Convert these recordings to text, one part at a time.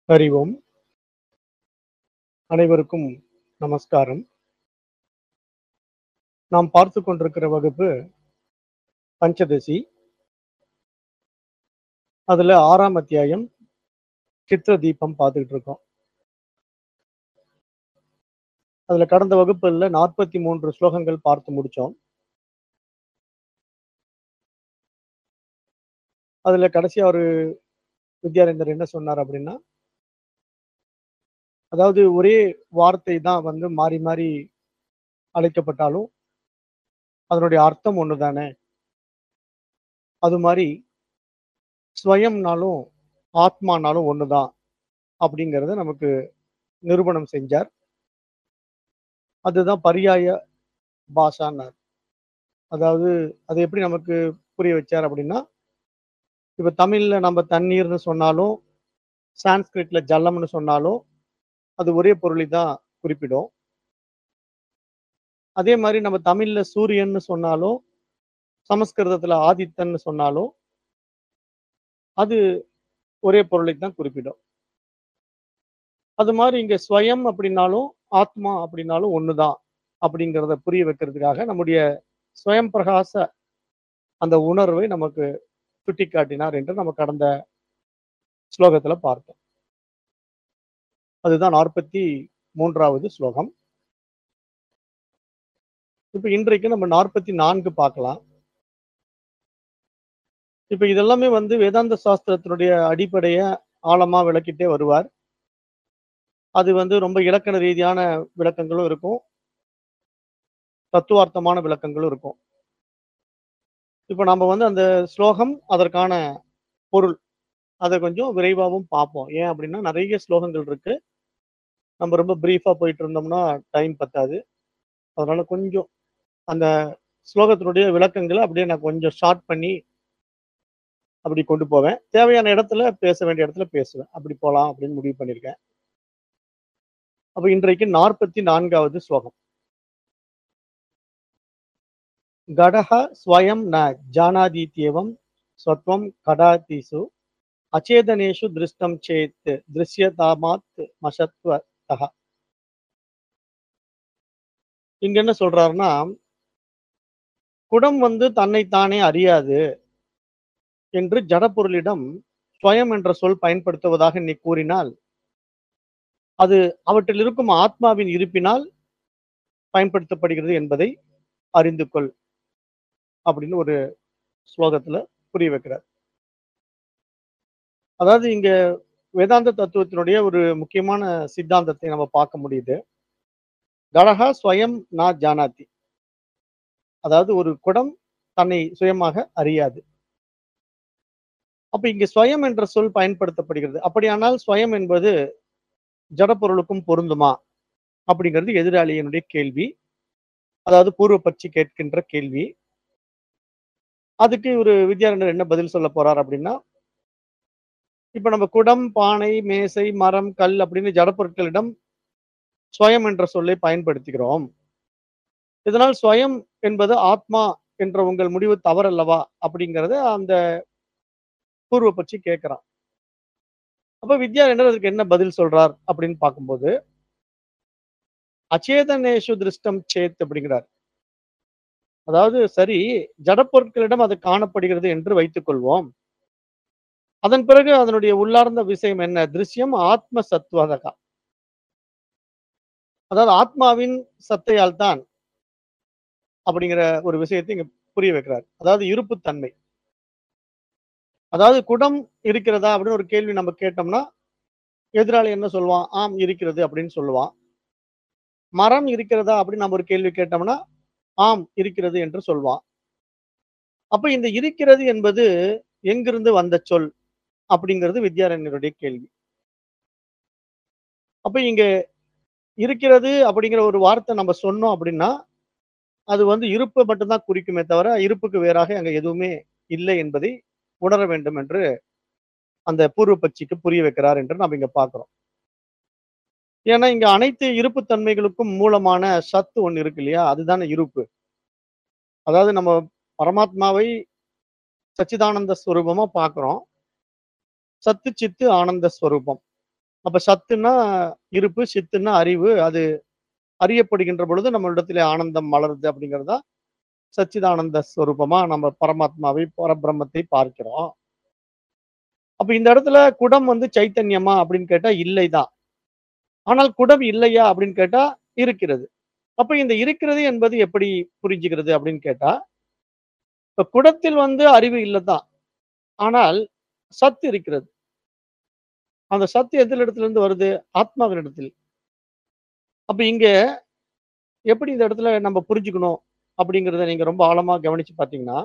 ஹரி ஓம் அனைவருக்கும் நமஸ்காரம் நாம் பார்த்து கொண்டிருக்கிற வகுப்பு பஞ்சதசி அதுல ஆறாம் அத்தியாயம் சித்திர தீபம் பார்த்துக்கிட்டு இருக்கோம் அதுல கடந்த வகுப்புல நாற்பத்தி மூன்று ஸ்லோகங்கள் பார்த்து முடிச்சோம் அதுல கடைசியா ஒரு வித்யாரந்தர் என்ன சொன்னார் அப்படின்னா அதாவது ஒரே வார்த்தை தான் வந்து மாறி மாறி அழைக்கப்பட்டாலும் அதனுடைய அர்த்தம் ஒன்று தானே அது மாதிரி ஸ்வயம்னாலும் ஆத்மானாலும் ஒன்று தான் அப்படிங்கிறத நமக்கு நிரூபணம் செஞ்சார் அதுதான் பரியாய பாஷான்னார் அதாவது அது எப்படி நமக்கு புரிய வச்சார் அப்படின்னா இப்போ தமிழ்ல நம்ம தண்ணீர்னு சொன்னாலும் சான்ஸ்கிரிட்ல ஜலம்னு சொன்னாலும் அது ஒரே பொருளை தான் குறிப்பிடும் அதே மாதிரி நம்ம தமிழ்ல சூரியன்னு சொன்னாலும் சமஸ்கிருதத்துல ஆதித்தன்னு சொன்னாலும் அது ஒரே பொருளை தான் குறிப்பிடும் அது மாதிரி இங்க ஸ்வயம் அப்படின்னாலும் ஆத்மா அப்படின்னாலும் ஒண்ணுதான் அப்படிங்கிறத புரிய வைக்கிறதுக்காக நம்முடைய ஸ்வயம் பிரகாச அந்த உணர்வை நமக்கு சுட்டி காட்டினார் என்று நம்ம கடந்த ஸ்லோகத்துல பார்த்தோம் அதுதான் நாற்பத்தி மூன்றாவது ஸ்லோகம் இப்ப இன்றைக்கு நம்ம நாற்பத்தி நான்கு பார்க்கலாம் இப்ப இதெல்லாமே வந்து வேதாந்த சாஸ்திரத்தினுடைய அடிப்படைய ஆழமா விளக்கிட்டே வருவார் அது வந்து ரொம்ப இலக்கண ரீதியான விளக்கங்களும் இருக்கும் தத்துவார்த்தமான விளக்கங்களும் இருக்கும் இப்ப நம்ம வந்து அந்த ஸ்லோகம் அதற்கான பொருள் அதை கொஞ்சம் விரைவாகவும் பார்ப்போம் ஏன் அப்படின்னா நிறைய ஸ்லோகங்கள் இருக்கு நம்ம ரொம்ப பிரீஃபா போயிட்டு இருந்தோம்னா டைம் பத்தாது அதனால கொஞ்சம் அந்த ஸ்லோகத்தினுடைய விளக்கங்களை அப்படியே நான் கொஞ்சம் ஷார்ட் பண்ணி அப்படி கொண்டு போவேன் தேவையான இடத்துல பேச வேண்டிய இடத்துல பேசுவேன் அப்படி போகலாம் அப்படின்னு முடிவு பண்ணியிருக்கேன் அப்ப இன்றைக்கு நாற்பத்தி நான்காவது ஸ்லோகம் கடக ஸ்வயம் ந ஜானாதீத்யேவம் ஸ்வத்வம் கடாதிசு அச்சேதனேஷு திருஷ்டம் சேத் திருஷ்யதாமாத் மசத்வதக இங்க என்ன சொல்றாருன்னா குடம் வந்து தன்னைத்தானே அறியாது என்று ஜடப்பொருளிடம் ஸ்வயம் என்ற சொல் பயன்படுத்துவதாக நீ கூறினால் அது அவற்றில் இருக்கும் ஆத்மாவின் இருப்பினால் பயன்படுத்தப்படுகிறது என்பதை அறிந்து கொள் அப்படின்னு ஒரு ஸ்லோகத்துல புரிய வைக்கிறார் அதாவது இங்க வேதாந்த தத்துவத்தினுடைய ஒரு முக்கியமான சித்தாந்தத்தை நம்ம பார்க்க முடியுது கடகா ஸ்வயம் நா ஜானாதி அதாவது ஒரு குடம் தன்னை சுயமாக அறியாது அப்ப இங்க ஸ்வயம் என்ற சொல் பயன்படுத்தப்படுகிறது அப்படியானால் ஸ்வயம் என்பது ஜடப்பொருளுக்கும் பொருந்துமா அப்படிங்கிறது எதிராளியினுடைய கேள்வி அதாவது பூர்வ பட்சி கேட்கின்ற கேள்வி அதுக்கு ஒரு வித்யாரண்யர் என்ன பதில் சொல்ல போறார் அப்படின்னா இப்ப நம்ம குடம் பானை மேசை மரம் கல் அப்படின்னு ஜடப்பொருட்களிடம் ஸ்வயம் என்ற சொல்லை பயன்படுத்துகிறோம் இதனால் ஸ்வயம் என்பது ஆத்மா என்ற உங்கள் முடிவு தவறல்லவா அப்படிங்கறத அந்த பூர்வ பட்சி கேட்கிறான் அப்ப வித்யாரண்யர் அதுக்கு என்ன பதில் சொல்றார் அப்படின்னு பார்க்கும்போது அச்சேதனேஷு திருஷ்டம் சேத் அப்படிங்கிறார் அதாவது சரி ஜடப்பொருட்களிடம் அது காணப்படுகிறது என்று வைத்துக் கொள்வோம் அதன் பிறகு அதனுடைய உள்ளார்ந்த விஷயம் என்ன திருஷ்யம் ஆத்ம சத்துவதகா அதாவது ஆத்மாவின் சத்தையால் தான் அப்படிங்கிற ஒரு விஷயத்தை இங்க புரிய வைக்கிறார் அதாவது இருப்பு தன்மை அதாவது குடம் இருக்கிறதா அப்படின்னு ஒரு கேள்வி நம்ம கேட்டோம்னா எதிராளி என்ன சொல்லுவான் ஆம் இருக்கிறது அப்படின்னு சொல்லுவான் மரம் இருக்கிறதா அப்படின்னு நம்ம ஒரு கேள்வி கேட்டோம்னா ஆம் இருக்கிறது என்று சொல்வான் அப்ப இந்த இருக்கிறது என்பது எங்கிருந்து வந்த சொல் அப்படிங்கிறது வித்யாரண்யருடைய கேள்வி அப்ப இங்க இருக்கிறது அப்படிங்கிற ஒரு வார்த்தை நம்ம சொன்னோம் அப்படின்னா அது வந்து இருப்பை மட்டும்தான் குறிக்குமே தவிர இருப்புக்கு வேறாக அங்க எதுவுமே இல்லை என்பதை உணர வேண்டும் என்று அந்த பூர்வ பட்சிக்கு புரிய வைக்கிறார் என்று நம்ம இங்க பார்க்கிறோம் ஏன்னா இங்க அனைத்து இருப்பு தன்மைகளுக்கும் மூலமான சத்து ஒண்ணு இருக்கு இல்லையா அதுதானே இருப்பு அதாவது நம்ம பரமாத்மாவை சச்சிதானந்த ஸ்வரூபமா பார்க்கிறோம் சத்து சித்து ஆனந்த ஸ்வரூபம் அப்ப சத்துன்னா இருப்பு, சித்துன்னா அறிவு. அது அறியப்படுகின்ற பொழுது நம்மளிடத்திலே ஆனந்தம் மலருது அப்படிங்கிறது தான் சச்சிதானந்த ஸ்வரூபமா நம்ம பரமாத்மாவை, பரபிரம்மத்தை பார்க்கிறோம். அப்ப இந்த இடத்துல குடம் வந்து சைத்தன்யமா அப்படின்னு கேட்டா இல்லை தான். ஆனால் குடம் இல்லையா அப்படின்னு கேட்டா இருக்கிறது. அப்ப இந்த இருக்கிறது என்பது எப்படி புரிஞ்சுகிறது அப்படின்னு கேட்டா, இப்ப குடத்தில் வந்து அறிவு இல்ல தான். ஆனால் சத்து இருக்கிறது. அந்த சத்து எதிலிடத்திலிருந்து வருது? ஆத்மாவினிடத்தில். அப்ப இங்க எப்படி இந்த இடத்துல நம்ம புரிஞ்சுக்கணும் அப்படிங்கிறத நீங்க ரொம்ப ஆழமா கவனிச்சு பார்த்தீங்கன்னா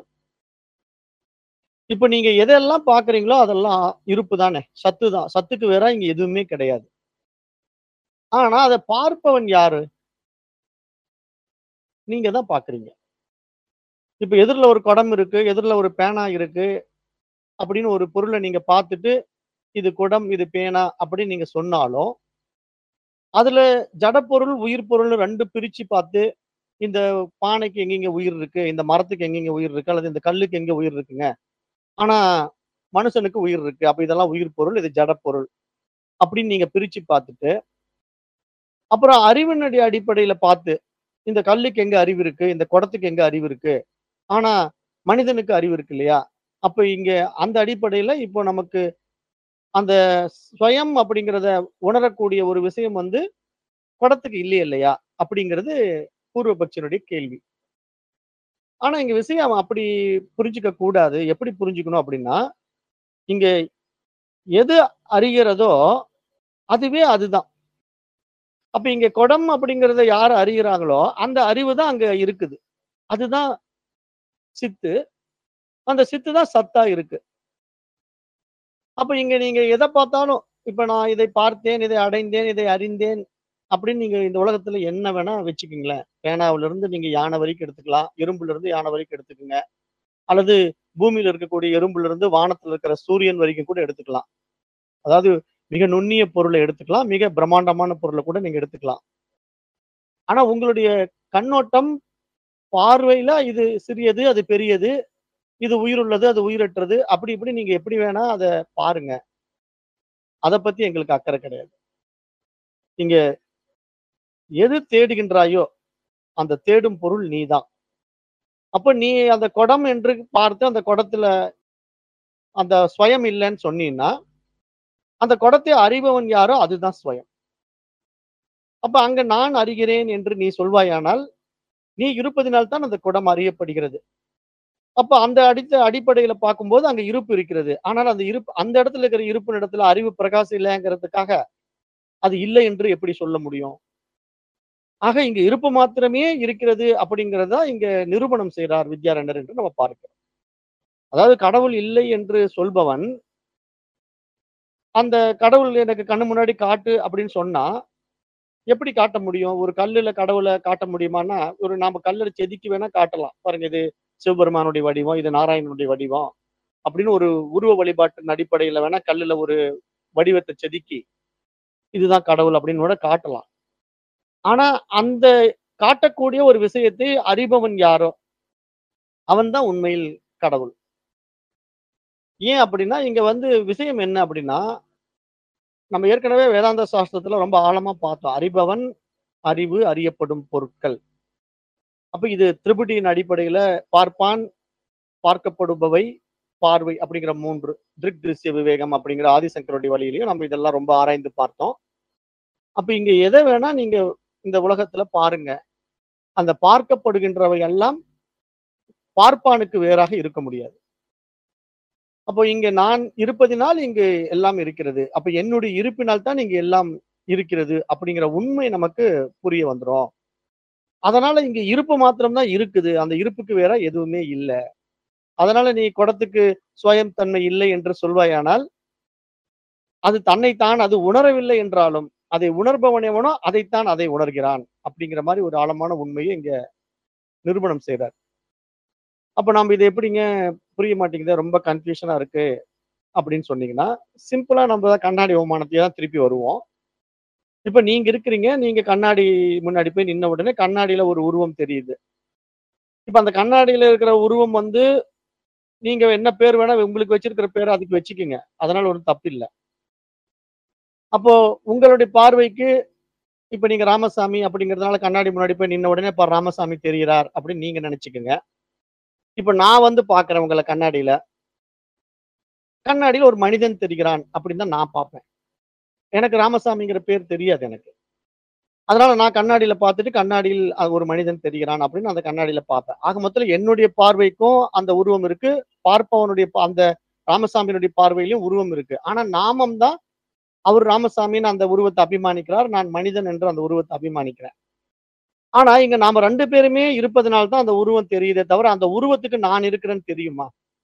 இப்ப நீங்க எதெல்லாம் பார்க்குறீங்களோ அதெல்லாம் இருப்பு தானே. சத்து தான். சத்துக்கு வேறா இங்க எதுவுமே கிடையாது. ஆனா அத பார்ப்பவன் யாரு? நீங்க தான் பார்க்குறீங்க. இப்ப எதிர்ல ஒரு குடம் இருக்கு, எதிர்ல ஒரு பேனா இருக்கு அப்படின்னு ஒரு பொருள நீங்க பார்த்துட்டு, இது குடம், இது பேனா அப்படின்னு நீங்க சொன்னாலும், அதுல ஜடப்பொருள், உயிர் பொருள்னு 2 பிரிச்சு பார்த்து, இந்த பானைக்கு எங்கெங்க உயிர் இருக்கு, இந்த மரத்துக்கு எங்கெங்க உயிர் இருக்கு, அல்லது இந்த கல்லுக்கு எங்க உயிர் இருக்குங்க. ஆனா மனுஷனுக்கு உயிர் இருக்கு. அப்ப இதெல்லாம் உயிர் பொருள், இது ஜடப்பொருள். அப்படின்னு நீங்க பிரிச்சு பார்த்துட்டு, அப்புறம் அறிவினுடைய அடிப்படையில பார்த்து, இந்த கல்லுக்கு எங்க அறிவு இருக்கு, இந்த குடத்துக்கு எங்க அறிவு இருக்கு. ஆனா மனிதனுக்கு அறிவு இருக்கு இல்லையா? அப்ப இங்க அந்த அடிப்படையில இப்போ நமக்கு அந்த ஸ்வயம் அப்படிங்கிறத உணரக்கூடிய ஒரு விஷயம் வந்து குடத்துக்கு இல்லையே இல்லையா? அப்படிங்கிறது பூர்வபக்ஷியினுடைய கேள்வி. ஆனா இங்க விஷயம் அப்படி புரிஞ்சுக்க கூடாது. எப்படி புரிஞ்சுக்கணும் அப்படின்னா, இங்க எது அறிகிறதோ, அதுவே அதுதான். அப்ப இங்க குடம் அப்படிங்கிறத யார் அறிகிறாங்களோ, அந்த அறிவு தான் அங்க இருக்குது. அதுதான் சித்து. அந்த சித்து தான் சத்தா இருக்கு. அப்ப இங்க நீங்க எத பார்த்தாலும், இப்ப நான் இதை பார்த்தேன், இதை அடைந்தேன், இதை அறிந்தேன் அப்படின்னு நீங்க இந்த உலகத்துல என்ன வேணா வச்சுக்கங்களேன். பேனாவிலிருந்து நீங்க யானை வரைக்கும் எடுத்துக்கலாம். இரும்புல இருந்து யானை வரைக்கும் எடுத்துக்கங்க. அல்லது பூமியில இருக்கக்கூடிய எறும்புல இருந்து வானத்துல இருக்கிற சூரியன் வரைக்கும் கூட எடுத்துக்கலாம். அதாவது மிக நுண்ணிய பொருள எடுத்துக்கலாம். மிக பிரம்மாண்டமான பொருள கூட நீங்க எடுத்துக்கலாம். ஆனா உங்களுடைய கண்ணோட்டம், பார்வையில இது சிறியது, அது பெரியது. இது உயிருள்ளது, அது உயிரற்றது. அப்படி இப்படி நீங்க எப்படி வேணா அத பாருங்க. அத பத்தி எங்களுக்கு அக்கறை கிடையாது. இங்க எது தேடுகின்றாயோ, அந்த தேடும் பொருள் நீதான். அப்ப நீ அந்த குடம் என்று பார்த்து அந்த குடத்துல அந்த ஸ்வயம் இல்லன்னு சொன்னீன்னா, அந்த குடத்தை அறிபவன் யாரோ அதுதான் ஸ்வயம். அப்ப அங்க நான் அறிகிறேன் என்று நீ சொல்வாயானால், நீ இருப்பதினால் தான் அந்த குடம் அறியப்படுகிறது. அப்ப அந்த அடித்த அடிப்படையில பார்க்கும்போது அங்க இருப்பு இருக்கிறது. ஆனால் அந்த இருப்பு அந்த இடத்துல இருக்கிற இருப்பின் இடத்துல அறிவு பிரகாசம் இல்லங்கிறதுக்காக, அது இல்லை என்று எப்படி சொல்ல முடியும்? ஆக இங்க இருப்பு மாத்திரமே இருக்கிறது அப்படிங்கிறது தான் இங்க நிரூபணம் செய்றார் வித்யாரண்யர் என்று நம்ம பார்க்கிறோம். அதாவது கடவுள் இல்லை என்று சொல்பவன் அந்த கடவுள் எனக்கு கண்ணு முன்னாடி காட்டு அப்படின்னு சொன்னா, எப்படி காட்ட முடியும்? ஒரு கல்லுல கடவுள காட்ட முடியுமான்னா, ஒரு நாம கல்லுல செதுக்கி வேணா காட்டலாம். பாருங்க இது சிவபெருமானுடைய வடிவம், இது நாராயணனுடைய வடிவம். அப்படின்னு ஒரு உருவ வழிபாட்டின் அடிப்படையில வேணா கல்லுல ஒரு வடிவத்த செதுக்கி, இதுதான் கடவுள் அப்படின்னு கூட காட்டலாம். ஆனா அந்த காட்டக்கூடிய ஒரு விஷயத்தை அறிபவன் யாரோ, அவன் தான் உண்மையில் கடவுள். ஏன் அப்படின்னா, இங்க வந்து விஷயம் என்ன அப்படின்னா, நம்ம ஏற்கனவே வேதாந்த சாஸ்திரத்துல ரொம்ப ஆழமா பார்த்தோம். அறிபவன், அறிவு, அறியப்படும் பொருட்கள். அப்ப இது திரிபுடியின் அடிப்படையில பார்ப்பான், பார்க்கப்படுபவை, பார்வை அப்படிங்கிற 3 திருக், திருஷ்ய, விவேகம் அப்படிங்கிற ஆதிசங்கருடைய வழியிலயும் நம்ம இதெல்லாம் ரொம்ப ஆராய்ந்து பார்த்தோம். அப்ப இங்க எத வேணா நீங்க இந்த உலகத்துல பாருங்க. அந்த பார்க்கப்படுகின்றவை எல்லாம் பார்ப்பானுக்கு வேறாக இருக்க முடியாது. அப்போ இங்க நான் இருப்பதினால் இங்கு எல்லாம் இருக்கிறது. அப்ப என்னுடைய இருப்பினால் தான் இங்க எல்லாம் இருக்கிறது அப்படிங்கிற உண்மை நமக்கு புரிய வந்துரும். அதனால இங்க இருப்பு மாத்திரம் தான் இருக்குது. அந்த இருப்புக்கு வேற எதுவுமே இல்ல. அதனால நீ குடத்துக்கு ஸ்வயம் தன்மை இல்லை என்று சொல்வாயானால், அது தன்னைத்தான் அது உணரவில்லை என்றாலும், அதை உணர்பவன் எவனோ அதைத்தான் அதை உணர்கிறான். அப்படிங்கிற மாரி ஒரு ஆழமான உண்மையை இங்க நிரூபணம் செய்றார். அப்ப நாம இது எப்படிங்க புரிய மாட்டேங்குதே, ரொம்ப கன்ஃப்யூஷனா இருக்கு அப்படின்னு சொன்னீங்கன்னா, சிம்பிளா நம்ம கண்ணாடி ஓமானத்தையே தான் திருப்பி வருவோம். இப்ப நீங்க இருக்கிறீங்க. நீங்க கண்ணாடி முன்னாடி போய் நின்ன உடனே கண்ணாடியில ஒரு உருவம் தெரியுது. இப்ப அந்த கண்ணாடியில இருக்கிற உருவம் வந்து, நீங்க என்ன பேர் வேணா உங்களுக்கு வச்சிருக்கிற பேர அதுக்கு வச்சுக்கங்க. அதனால ஒண்ணும் தப்பில்ல. அப்போ உங்களுடைய பார்வைக்கு இப்ப நீங்க ராமசாமி அப்படிங்கிறதுனால கண்ணாடி முன்னாடி போய் நின்ன உடனே இப்ப ராமசாமி தெரிகிறார் அப்படின்னு நீங்க நினைச்சுக்கோங்க இப்ப நான் வந்து பாக்குறேன் உங்களை கண்ணாடியில கண்ணாடியில ஒரு மனிதன் தெரிகிறான் அப்படின்னு தான் நான் பார்ப்பேன் எனக்கு ராமசாமிங்கிற பேர் தெரியாது எனக்கு அதனால நான் கண்ணாடியில பார்த்துட்டு கண்ணாடியில் அது ஒரு மனிதன் தெரிகிறான் அப்படின்னு அந்த கண்ணாடியில பார்ப்பேன் ஆக மொத்தத்துல என்னுடைய பார்வைக்கும் அந்த உருவம் இருக்கு பார்ப்பவனுடைய பா- அந்த ராமசாமியினுடைய பார்வையிலும் உருவம் இருக்கு ஆனா நாமம் தான் அவர் ராமசாமின்னு அந்த உருவத்தை அபிமானிக்கிறார் நான் மனிதன் என்று அந்த உருவத்தை அபிமானிக்கிறேன் ஆனா இங்க நாம ரெண்டு பேருமே இருப்பதனால தான் அந்த உருவம் தெரியுதே தவிர அந்த உருவத்துக்கு நான் இருக்கிறேன்னு தெரியுமா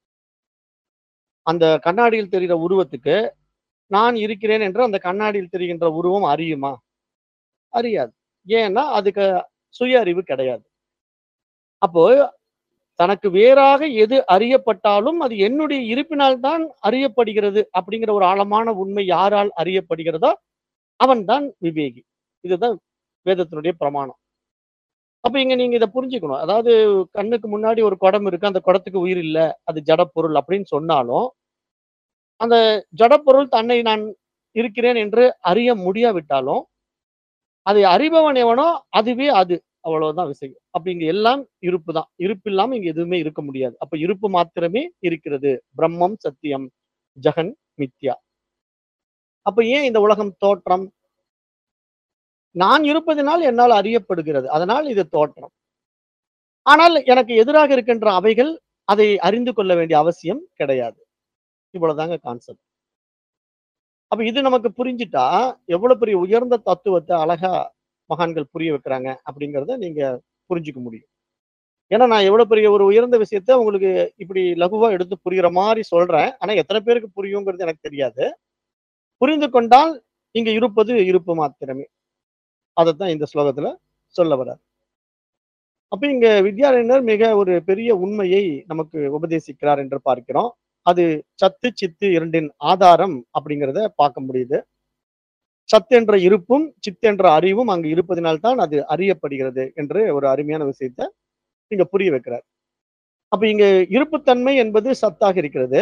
அந்த கண்ணாடியில் தெரிகிற உருவத்துக்கு நான் இருக்கிறேன் என்று அந்த கண்ணாடியில் தெரிகின்ற உருவம் அறியுமா அறியாது ஏன்னா அதுக்கு சுய அறிவு கிடையாது அப்போ தனக்கு வேறாக எது அறியப்பட்டாலும் அது என்னுடைய இருப்பினால் தான் அறியப்படுகிறது அப்படிங்கிற ஒரு ஆழமான உண்மை யாரால் அறியப்படுகிறதோ அவன்தான் விவேகி இதுதான் வேதத்தினுடைய பிரமாணம் அப்ப இங்க நீங்க இதை புரிஞ்சுக்கணும் அதாவது கண்ணுக்கு முன்னாடி ஒரு குடம் இருக்கு அந்த குடத்துக்கு உயிர் இல்ல அது ஜடப்பொருள் அப்படின்னு சொன்னாலும் அந்த ஜடப்பொருள் தன்னை நான் இருக்கிறேன் என்று அறிய முடியாவிட்டாலும் அதை அறிபவன் எவனோ அதுவே அது அவ்வளவுதான் விஷயம் அப்ப இங்க எல்லாம் இருப்பு தான் இருப்பு இல்லாம இங்க எதுவுமே இருக்க முடியாது அப்ப இருப்பு மாத்திரமே இருக்கிறது பிரம்மம் சத்தியம் ஜெகன் மித்யா அப்ப ஏன் இந்த உலகம் தோற்றம் நான் இருப்பதினால் என்னால் அறியப்படுகிறது அதனால் இது தோற்றம் ஆனால் எனக்கு எதிராக இருக்கின்ற அவைகள் அதை அறிந்து கொள்ள வேண்டிய அவசியம் கிடையாது இவ்வளவுதாங்க கான்செப்ட் அப்ப இது நமக்கு புரிஞ்சிட்டா எவ்வளவு பெரிய உயர்ந்த தத்துவத்தை அழகா மகான்கள் புரிய வைக்கிறாங்க அப்படிங்கிறத நீங்க புரிஞ்சுக்க முடியும் ஏன்னா நான் எவ்வளவு பெரிய ஒரு உயர்ந்த விஷயத்த உங்களுக்கு இப்படி லகுவா எடுத்து புரியுற மாதிரி சொல்றேன் ஆனா எத்தனை பேருக்கு புரியுங்கிறது எனக்கு தெரியாது புரிந்து கொண்டால் இங்க இருப்பது இருப்பு மாத்திரமே அதைத்தான் இந்த ஸ்லோகத்துல சொல்ல வர்றார் அப்ப இங்க வித்யாரண்யர் மிக ஒரு பெரிய உண்மையை நமக்கு உபதேசிக்கிறார் என்று பார்க்கிறோம் அது சத்து சித்து இரண்டின் ஆதாரம் அப்படிங்கிறத பார்க்க முடியுது சத் என்ற இருப்பும் சித் என்ற அறிவும் அங்கு இருப்பதினால்தான் அது அறியப்படுகிறது என்று ஒரு அருமையான விஷயத்த இங்க புரிய வைக்கிறார் அப்ப இங்க இருப்புத்தன்மை என்பது சத்தாக இருக்கிறது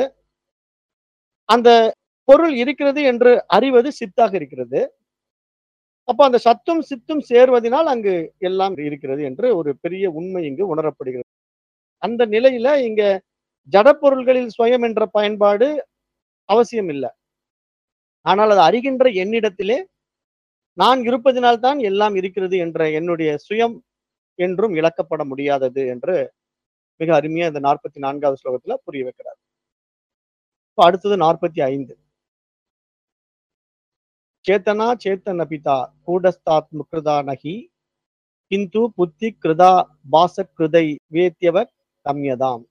அந்த பொருள் இருக்கிறது என்று அறிவது சித்தாக இருக்கிறது அப்ப அந்த சத்தும் சித்தும் சேர்வதனால் அங்கு எல்லாம் இருக்கிறது என்று ஒரு பெரிய உண்மை இங்கு உணரப்படுகிறது அந்த நிலையில இங்க ஜடப்பொருள்களில் சுயம் என்ற பயன்பாடு அவசியம் இல்லை ஆனால் அது அறிகின்ற என்னிடத்திலே நான் இருப்பதினால்தான் எல்லாம் இருக்கிறது என்ற என்னுடைய சுயம் என்றும் இழக்கப்பட முடியாதது என்று மிக அருமையா இந்த நாற்பத்தி நான்காவது ஸ்லோகத்துல புரிய வைக்கிறார் இப்ப அடுத்தது நாற்பத்தி ஐந்து சேத்தனா சேத்தன பிதா கூடஸ்தாத் முக்ருதா நகி கிந்து புத்தி கிருதா பாச கிருதை வேத்தியவர் கம்யதாம்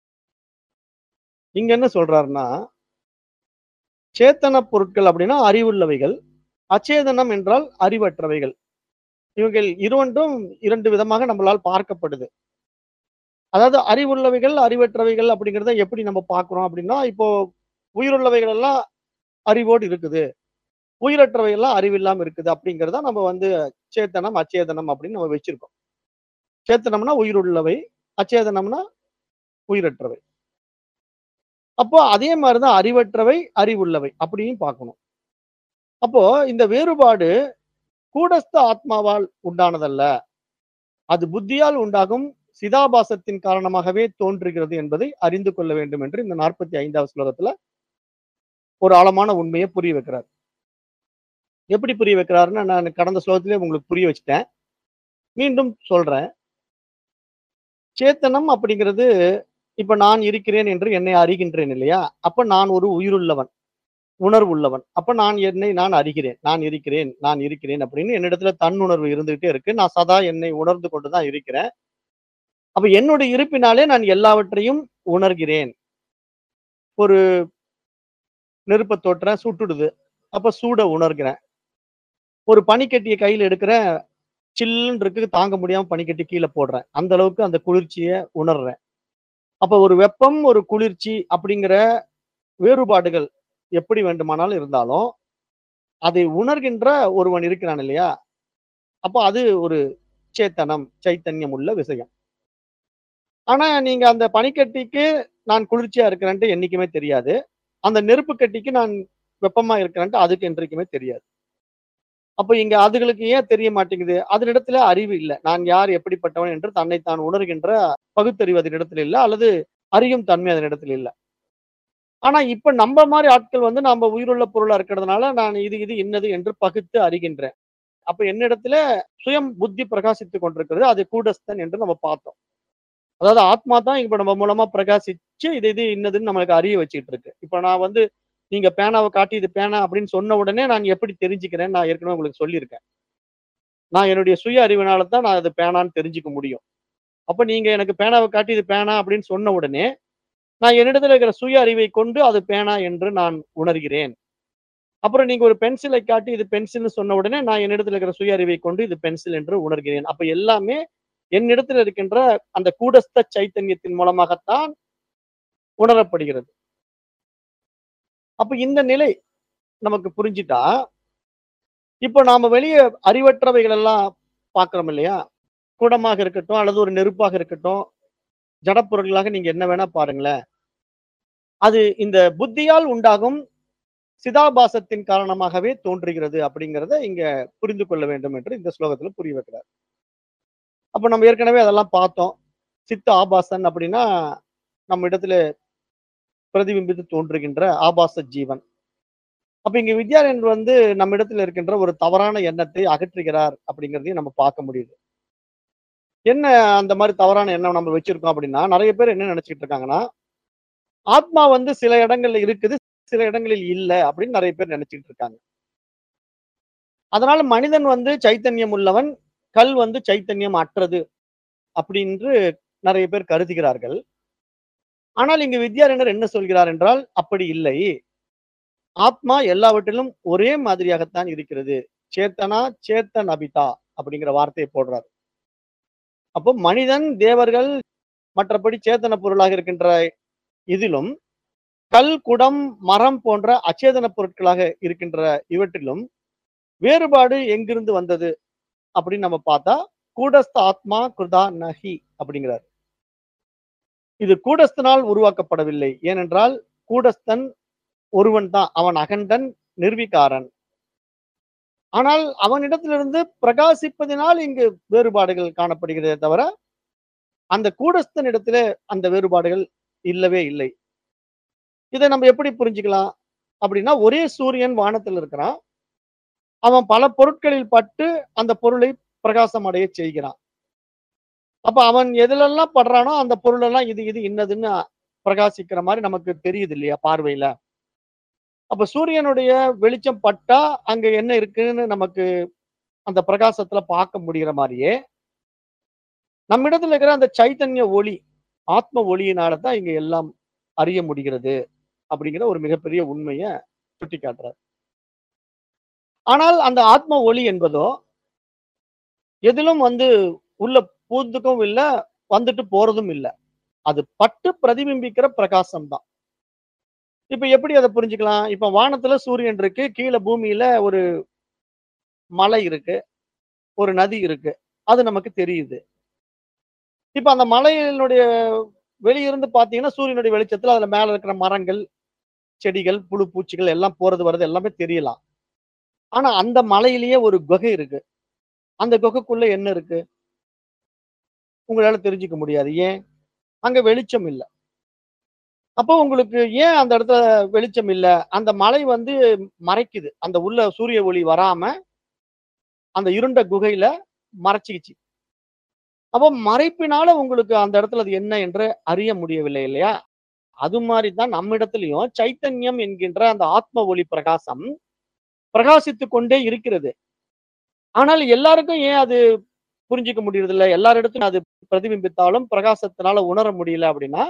இங்க என்ன சொல்றாருன்னா சேத்தன பொருட்கள் அப்படின்னா அறிவுள்ளவைகள் அச்சேதனம் என்றால் அறிவற்றவைகள் இவைகள் இரண்டும் இரண்டு விதமாக நம்மளால் பார்க்கப்படுது அதாவது அறிவுள்ளவைகள் அறிவற்றவைகள் அப்படிங்கிறத எப்படி நம்ம பார்க்கிறோம் அப்படின்னா இப்போ உயிருள்ளவைகள் எல்லாம் அறிவோடு இருக்குது உயிரற்றவை எல்லாம் அறிவில்லாம இருக்குது அப்படிங்கிறத நம்ம வந்து சேத்தனம் அச்சேதனம் அப்படின்னு நம்ம வச்சிருக்கோம் சேத்தனம்னா உயிருள்ளவை அச்சேதனம்னா உயிரற்றவை அப்போ அதே மாதிரிதான் அறிவற்றவை அறிவுள்ளவை அப்படியும் பார்க்கணும் அப்போ இந்த வேறுபாடு கூடஸ்த ஆத்மாவால் உண்டானதல்ல அது புத்தியால் உண்டாகும் சிதாபாசத்தின் காரணமாகவே தோன்றுகிறது என்பதை அறிந்து கொள்ள வேண்டும் என்று இந்த நாற்பத்தி ஐந்தாவது ஸ்லோகத்துல ஒரு ஆழமான உண்மையை புரிய வைக்கிறார் எப்படி புரிய வைக்கிறாருன்னு நான் கடந்த ஸ்லோகத்திலே உங்களுக்கு புரிய வச்சுட்டேன் மீண்டும் சொல்றேன் சேத்தனம் அப்படிங்கிறது இப்ப நான் இருக்கிறேன் என்று என்னை அறிகின்றேன் இல்லையா அப்ப நான் ஒரு உயிருள்ளவன் உணர்வுள்ளவன் அப்ப நான் என்னை நான் அறிகிறேன் நான் இருக்கிறேன் நான் இருக்கிறேன் அப்படின்னு என்னிடத்துல தன்னுணர்வு இருந்துகிட்டே இருக்கு நான் சதா என்னை உணர்ந்து கொண்டுதான் இருக்கிறேன் அப்ப என்னுடைய இருப்பினாலே நான் எல்லாவற்றையும் உணர்கிறேன் ஒரு நெருப்ப தோற்றேன் சுட்டுடுது அப்ப சூட உணர்கிறேன் ஒரு பனிக்கட்டியை கையில எடுக்கிறேன் சில்லுன்னு இருக்கு தாங்க முடியாம பனிக்கட்டி கீழே போடுறேன் அந்த அளவுக்கு அந்த குளிர்ச்சியை உணர்றேன் அப்ப ஒரு வெப்பம் ஒரு குளிர்ச்சி அப்படிங்கிற வேறுபாடுகள் எப்படி வேண்டுமானாலும் இருந்தாலும் அதை உணர்கின்ற ஒருவன் இருக்கிறான் இல்லையா அப்போ அது ஒரு சேத்தனம் சைத்தன்யம் உள்ள விஷயம் ஆனா நீங்க அந்த பனிக்கட்டிக்கு நான் குளிர்ச்சியா இருக்கிறேன்ட்டு என்னைக்குமே தெரியாது அந்த நெருப்பு கட்டிக்கு நான் வெப்பமா இருக்கிறேன்ட்டு அதுக்கு என்றைக்குமே தெரியாது. அப்ப இங்க அதுகளுக்கு ஏன் தெரிய மாட்டேங்குது? அதனிடத்தில அறிவு இல்ல. நான் யார் எப்படிப்பட்டவன் என்று தன்னைத் தான் உணர்கின்ற பகுத்தறிவு அதனிடத்தில் இல்ல. அல்லது அறியும் தன்மை அதனிடத்தில் இல்ல. ஆனா இப்ப நம்ப மாரி ஆட்கள் வந்து நாம உயிருள்ள பொருளா இருக்கிறதுனால, நான் இது இது இன்னது என்று பகுத்து அறிகின்றேன். அப்ப என்னிடத்தில சுயம் புத்தி பிரகாசித்துக் கொண்டிருக்கிறது. அது கூடஸ்தன் என்று நம்ம பார்த்தோம். அதாவது ஆத்மா தான் இப்ப நம்ம மூலமா பிரகாசிச்சு, இது இது இன்னதுன்னு நம்மளுக்கு அறிய வச்சுட்டு இருக்கு. இப்ப நான் வந்து நீங்க பேனாவ காட்டி இது பேனா அப்படின்னு சொன்ன உடனே நான் எப்படி தெரிஞ்சுக்கிறேன்னு நான் ஏற்கனவே உங்களுக்கு சொல்லியிருக்கேன். நான் என்னுடைய சுய அறிவினால தான் நான் அது பேனான்னு தெரிஞ்சுக்க முடியும். அப்ப நீங்க எனக்கு பேனாவ காட்டி இது பேனா அப்படின்னு சொன்ன உடனே, நான் என்னிடத்தில் இருக்கிற சுய அறிவை கொண்டு அது பேனா என்று நான் உணர்கிறேன். அப்புறம் நீங்க ஒரு பென்சிலை காட்டி இது பென்சில்னு சொன்ன உடனே, நான் என்னிடத்தில் இருக்கிற சுய அறிவை கொண்டு இது பென்சில் என்று உணர்கிறேன். அப்ப எல்லாமே என்னிடத்தில் இருக்கின்ற அந்த கூடஸ்த சைத்தன்யத்தின் மூலமாகத்தான் உணரப்படுகிறது. அப்ப இந்த நிலை நமக்கு புரிஞ்சிட்டா, இப்ப நாம வெளிய அறிவற்றவைகள் எல்லாம் பார்க்கிறோம் இல்லையா? குடமாக இருக்கட்டும், அல்லது ஒரு நெருப்பாக இருக்கட்டும், ஜடப்பொருள்களாக நீங்க என்ன வேணா பாருங்களேன். அது இந்த புத்தியால் உண்டாகும் சிதாபாசத்தின் காரணமாகவே தோன்றுகிறது அப்படிங்கிறத இங்க புரிந்து கொள்ள வேண்டும் என்று இந்த ஸ்லோகத்துல புரிய வைக்கிறார். அப்ப நம்ம ஏற்கனவே அதெல்லாம் பார்த்தோம். சித்த ஆபாசன் அப்படின்னா, நம்ம இடத்துல பிரதிபிம்பித்து தோன்றுகின்ற ஆபாச ஜீவன். அப்ப இங்க வித்யாரண்யர் வந்து நம்மிடத்தில் இருக்கின்ற ஒரு தவறான எண்ணத்தை அகற்றுகிறார் அப்படிங்கிறதையும் நம்ம பார்க்க முடியுது. என்ன அந்த மாரி தவறான எண்ணம் நம்ம வச்சிருக்கோம் அப்படின்னா, நெறைய பேர் என்ன நெனச்சுக்கிட்டு இருக்காங்கன்னா, ஆத்மா வந்து சில இடங்கள்ல இருக்குது, சில இடங்களில் இல்ல அப்படின்னு நெறைய பேர் நெனச்சுக்கிட்டு இருக்காங்க. அதனால மனிதன் வந்து சைத்தன்யம் உள்ளவன், கல் வந்து சைத்தன்யம் அற்றது அப்படின்று நெறைய பேர் கருதுகிறார்கள். ஆனால் இங்கு வித்யாரண்யர் என்ன சொல்கிறார் என்றால், அப்படி இல்லை. ஆத்மா எல்லாவற்றிலும் ஒரே மாதிரியாகத்தான் இருக்கிறது. சேத்தனா சேத்தன் அபிதா அப்படிங்கிற வார்த்தையை போடுறார். அப்போ மனிதன், தேவர்கள், மற்றபடி சேத்தன பொருளாக இருக்கின்ற இதிலும், கல், குடம், மரம் போன்ற அச்சேதன பொருட்களாக இருக்கின்ற இவற்றிலும், வேறுபாடு எங்கிருந்து வந்தது அப்படின்னு நம்ம பார்த்தா, கூடஸ்த ஆத்மா கிருதா நஹி அப்படிங்கிறார். இது கூடஸ்தனால் உருவாக்கப்படவில்லை. ஏனென்றால், கூடஸ்தன் ஒருவன் தான். அவன் அகண்டன், நிர்விகாரன். ஆனால் அவனிடத்திலிருந்து பிரகாசிப்பதினால் இங்கு வேறுபாடுகள் காணப்படுகிறதே தவிர, அந்த கூடஸ்தனிடத்திலே அந்த வேறுபாடுகள் இல்லவே இல்லை. இத நம்ம எப்படி புரிஞ்சுக்கலாம்? அப்படின்னா, ஒரே சூரியன் வானத்தில் இருக்கிறான். அவன் பல பொருட்களில் பட்டு அந்த பொருளை பிரகாசம் அடையச் செய்கிறான். அப்ப அவன் எதுலெல்லாம் படுறானோ, அந்த பொருளெல்லாம் இது இது இன்னதுன்னு பிரகாசிக்கிற மாரி நமக்கு தெரியுது இல்லையா பார்வையில? அப்ப சூரியனுடைய வெளிச்சம் பட்டா, அங்க என்ன இருக்குன்னு நமக்கு அந்த பிரகாசத்துல பார்க்க முடியிற மாரியே, நம்மிடத்துல இருக்கிற அந்த சைத்தன்ய ஒளி, ஆத்ம ஒளியினால தான் இங்க எல்லாம் அறிய முடிகிறது. அப்படிங்கிற ஒரு மிகப்பெரிய உண்மைய சுட்டிக்காட்டுறார். ஆனால் அந்த ஆத்ம ஒளி என்பதோ, எதிலும் வந்து உள்ள பூந்துக்கவும் இல்ல, வந்துட்டு போறதும் இல்ல. அது பட்டு பிரதிபிம்பிக்கிற பிரகாசம் தான். இப்ப எப்படி அத புரிஞ்சுக்கலாம்? இப்ப வானத்துல சூரியன் இருக்கு. கீழ பூமியில ஒரு மலை இருக்கு. ஒரு நதி இருக்கு. அது நமக்கு தெரியுது. இப்ப அந்த மலையினுடைய வெளியிருந்து பார்த்தீங்கன்னா, சூரியனுடைய வெளிச்சத்துல அதுல மேல இருக்கிற மரங்கள், செடிகள், புழு, பூச்சிகள் எல்லாம் போறது, வர்றது எல்லாமே தெரியலாம். ஆனா அந்த மலையிலேயே ஒரு குகை இருக்கு. அந்த குகைக்குள்ள என்ன இருக்கு? உங்களால தெரிஞ்சுக்க முடியாது. ஏன்? அங்க வெளிச்சம் இல்ல. அப்போ உங்களுக்கு ஏன் அந்த இடத்துல வெளிச்சம் இல்ல? அந்த மலை வந்து மறைக்குது. அந்த உள்ள சூரிய ஒளி வராம, அந்த இருண்ட குகையில மறைச்சுக்கிச்சு. அப்போ மறைப்பினால உங்களுக்கு அந்த இடத்துல அது என்ன என்று அறிய முடியவில்லை இல்லையா? அது மாரி தான் நம்மிடத்திலயும் சைத்தன்யம் என்கின்ற அந்த ஆத்ம ஒளி பிரகாசம் பிரகாசித்துக் கொண்டே இருக்கிறது. ஆனால் எல்லாருக்கும் ஏன் அது புரிஞ்சுக்க முடியறதில்ல? எல்லாரிடத்திலும் அது பிரதிபிம்பித்தாலும் பிரகாசத்தினால உணர முடியல அப்படின்னா,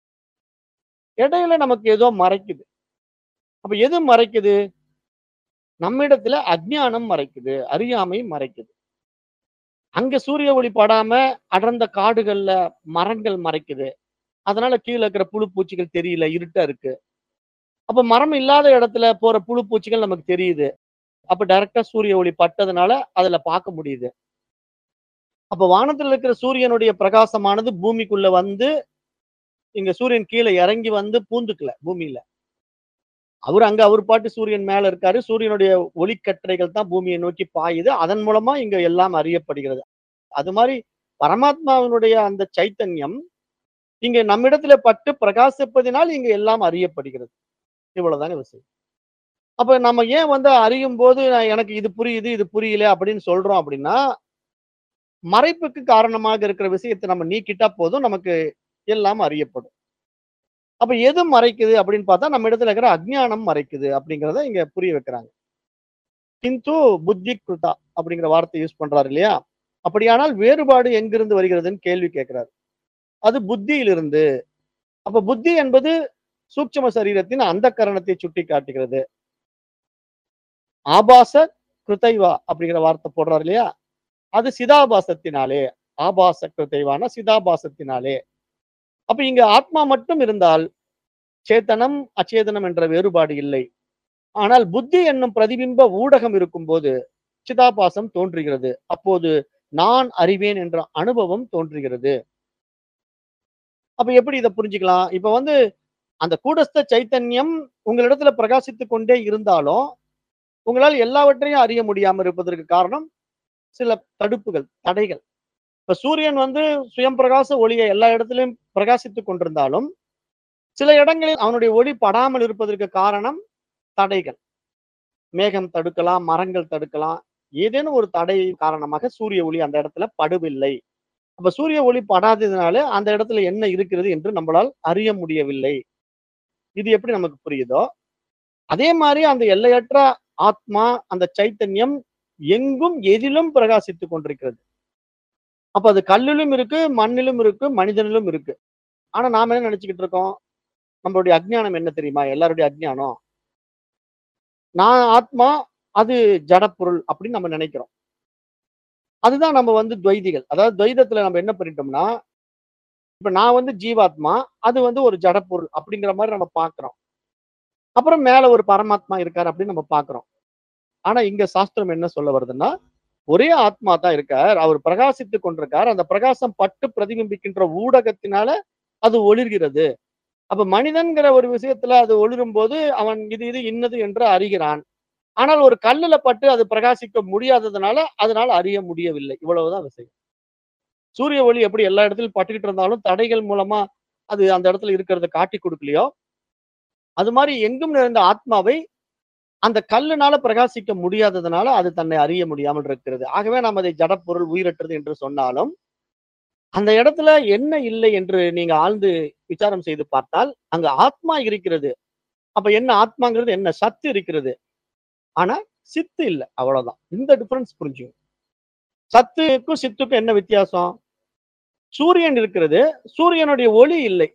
இடையில நமக்கு ஏதோ மறைக்குது. அப்ப எது மறைக்குது? நம்மிடத்துல அஞ்ஞானம் மறைக்குது. அறியாமை மறைக்குது. அங்க சூரிய ஒளி படாம அடர்ந்த காடுகள்ல மரங்கள் மறைக்குது. அதனால கீழ இருக்கிற புழு, பூச்சிகள் தெரியல. இருட்டா இருக்கு. அப்ப மரம் இல்லாத இடத்துல போற புழு, பூச்சிகள் நமக்கு தெரியுது. அப்ப டைரக்ட்டா சூரிய ஒளி பட்டதுனால அதுல பார்க்க முடியுது. அப்ப வானத்துல இருக்கிற சூரியனுடைய பிரகாசமானது பூமிக்குள்ள வந்து, இங்க சூரியன் கீழ இறங்கி வந்து பூந்துக்கல பூமியில. அவர் அங்க அவர் பாட்டு சூரியன் மேல இருக்காரு சூரியனுடைய ஒளிக்கற்றைகள் தான் பூமியை நோக்கி பாயுது அதன் மூலமா இங்க எல்லாம் அறியப்படுகிறது அது மாதிரி பரமாத்மாவினுடைய அந்த சைத்தன்யம் இங்க நம்மிடத்துல பட்டு பிரகாசிப்பதினால் இங்க எல்லாம் அறியப்படுகிறது இவ்வளவுதாங்க விஷயம் அப்ப நம்ம ஏன் வந்து அறியும் போது நான் எனக்கு இது புரியுது இது புரியல அப்படின்னு சொல்றோம் அப்படின்னா மறைப்புக்கு காரணமாக இருக்கிற விஷயத்தை நம்ம நீக்கிட்டா போதும் நமக்கு எல்லாம் அறியப்படும் அப்ப எது மறைக்குது அப்படின்னு பார்த்தா நம்ம இடத்துல இருக்கிற அஜ்ஞானம் மறைக்குது அப்படிங்கிறத இங்க புரிய வைக்கிறாங்க கிந்து புத்தி கிருதா அப்படிங்கிற வார்த்தை யூஸ் பண்றாரு இல்லையா அப்படியானால் வேறுபாடு எங்கிருந்து வருகிறதுன்னு கேள்வி கேட்கிறாரு அது புத்தியிலிருந்து அப்ப புத்தி என்பது சூட்சும சரீரத்தின் அந்த கரணத்தை சுட்டி காட்டுகிறது ஆபாச கிருத்தைவா அப்படிங்கிற வார்த்தை போடுறாரு இல்லையா அது சிதாபாசத்தினாலே ஆபாச கிருத்தைவான சிதாபாசத்தினாலே அப்ப இங்க ஆத்மா மட்டும் இருந்தால் சேத்தனம் அச்சேதனம் என்ற வேறுபாடு இல்லை ஆனால் புத்தி என்னும் பிரதிபிம்ப ஊடகம் இருக்கும்போது சிதாபாசம் தோன்றுகிறது அப்போது நான் அறிவேன் என்ற அனுபவம் தோன்றுகிறது அப்ப எப்படி இதை புரிஞ்சுக்கலாம் இப்ப வந்து அந்த கூடஸ்த சைத்தன்யம் உங்களிடத்துல பிரகாசித்துக் கொண்டே இருந்தாலும் உங்களால் எல்லாவற்றையும் அறிய முடியாம இருப்பதற்கு காரணம் சில தடுப்புகள் தடைகள் இப்ப சூரியன் வந்து சுயம் பிரகாச ஒளியை எல்லா இடத்திலும் பிரகாசித்துக் கொண்டிருந்தாலும் சில இடங்களில் அவனுடைய ஒளி படாமல் இருப்பதற்கு காரணம் தடைகள் மேகம் தடுக்கலாம் மரங்கள் தடுக்கலாம் ஏதேனும் ஒரு தடை காரணமாக சூரிய ஒளி அந்த இடத்துல படவில்லை அப்ப சூரிய ஒளி படாததுனால அந்த இடத்துல என்ன இருக்கிறது என்று நம்மளால் அறிய முடியவில்லை இது எப்படி நமக்கு புரியுதோ அதே மாதிரி அந்த எல்லையற்ற ஆத்மா அந்த சைத்தன்யம் எங்கும் எதிலும் பிரகாசித்துக் கொண்டிருக்கிறது அப்ப அது கல்லிலும் இருக்கு மண்ணிலும் இருக்கு மனிதனிலும் இருக்கு ஆனா நாம என்ன நினைச்சுக்கிட்டு இருக்கோம் நம்மளுடைய அஜ்ஞானம் என்ன தெரியுமா எல்லாருடைய அஜ்ஞானம் நான் ஆத்மா அது ஜடப்பொருள் அப்படின்னு நம்ம நினைக்கிறோம் அதுதான் நம்ம வந்து துவைதிகள் அதாவது துவைதத்துல நம்ம என்ன பண்ணிட்டோம்னா இப்ப நான் வந்து ஜீவாத்மா அது வந்து ஒரு ஜடப்பொருள் அப்படிங்கிற மாதிரி நம்ம பார்க்கிறோம் அப்புறம் மேல ஒரு பரமாத்மா இருக்காரு அப்படின்னு நம்ம பார்க்கிறோம் ஆனா இங்க சாஸ்திரம் என்ன சொல்ல வருதுன்னா ஒரே ஆத்மா தான் இருக்கார் அவர் பிரகாசித்துக் கொண்டிருக்கார் அந்த பிரகாசம் பட்டு பிரதிபிம்பிக்கின்ற ஊடகத்தினால அது ஒளிர்கிறது அப்ப மனிதன்கிற ஒரு விஷயத்துல அது ஒளிரும் போது அவன் இது இது இன்னது என்று அறிகிறான் ஆனால் ஒரு கல்லுல பட்டு அது பிரகாசிக்க முடியாததுனால அதனால அறிய முடியவில்லை இவ்வளவுதான் விஷயம் சூரிய ஒளி எப்படி எல்லா இடத்துலயும் பட்டுக்கிட்டு இருந்தாலும் தடைகள் மூலமா அது அந்த இடத்துல இருக்கிறத காட்டி கொடுக்கலையோ அது மாதிரி எங்கும் நிறைந்த ஆத்மாவை அந்த கல்லுனால பிரகாசிக்க முடியாததுனால அது தன்னை அறிய முடியாமல் இருக்கிறது ஆகவே நாம் அதை ஜடப்பொருள் உயிரற்றது என்று சொன்னாலும் அந்த இடத்துல என்ன இல்லை என்று நீங்க ஆழ்ந்து விசாரம் செய்து பார்த்தால் அங்க ஆத்மா இருக்கிறது அப்ப என்ன ஆத்மாங்கிறது என்ன சத்து இருக்கிறது ஆனா சித்து இல்லை அவ்வளவுதான் இந்த டிஃபரன்ஸ் புரிஞ்சுங்க சத்துக்கும் சித்துக்கும் என்ன வித்தியாசம் சூரியன் இருக்கிறது சூரியனுடைய ஒளி இல்லை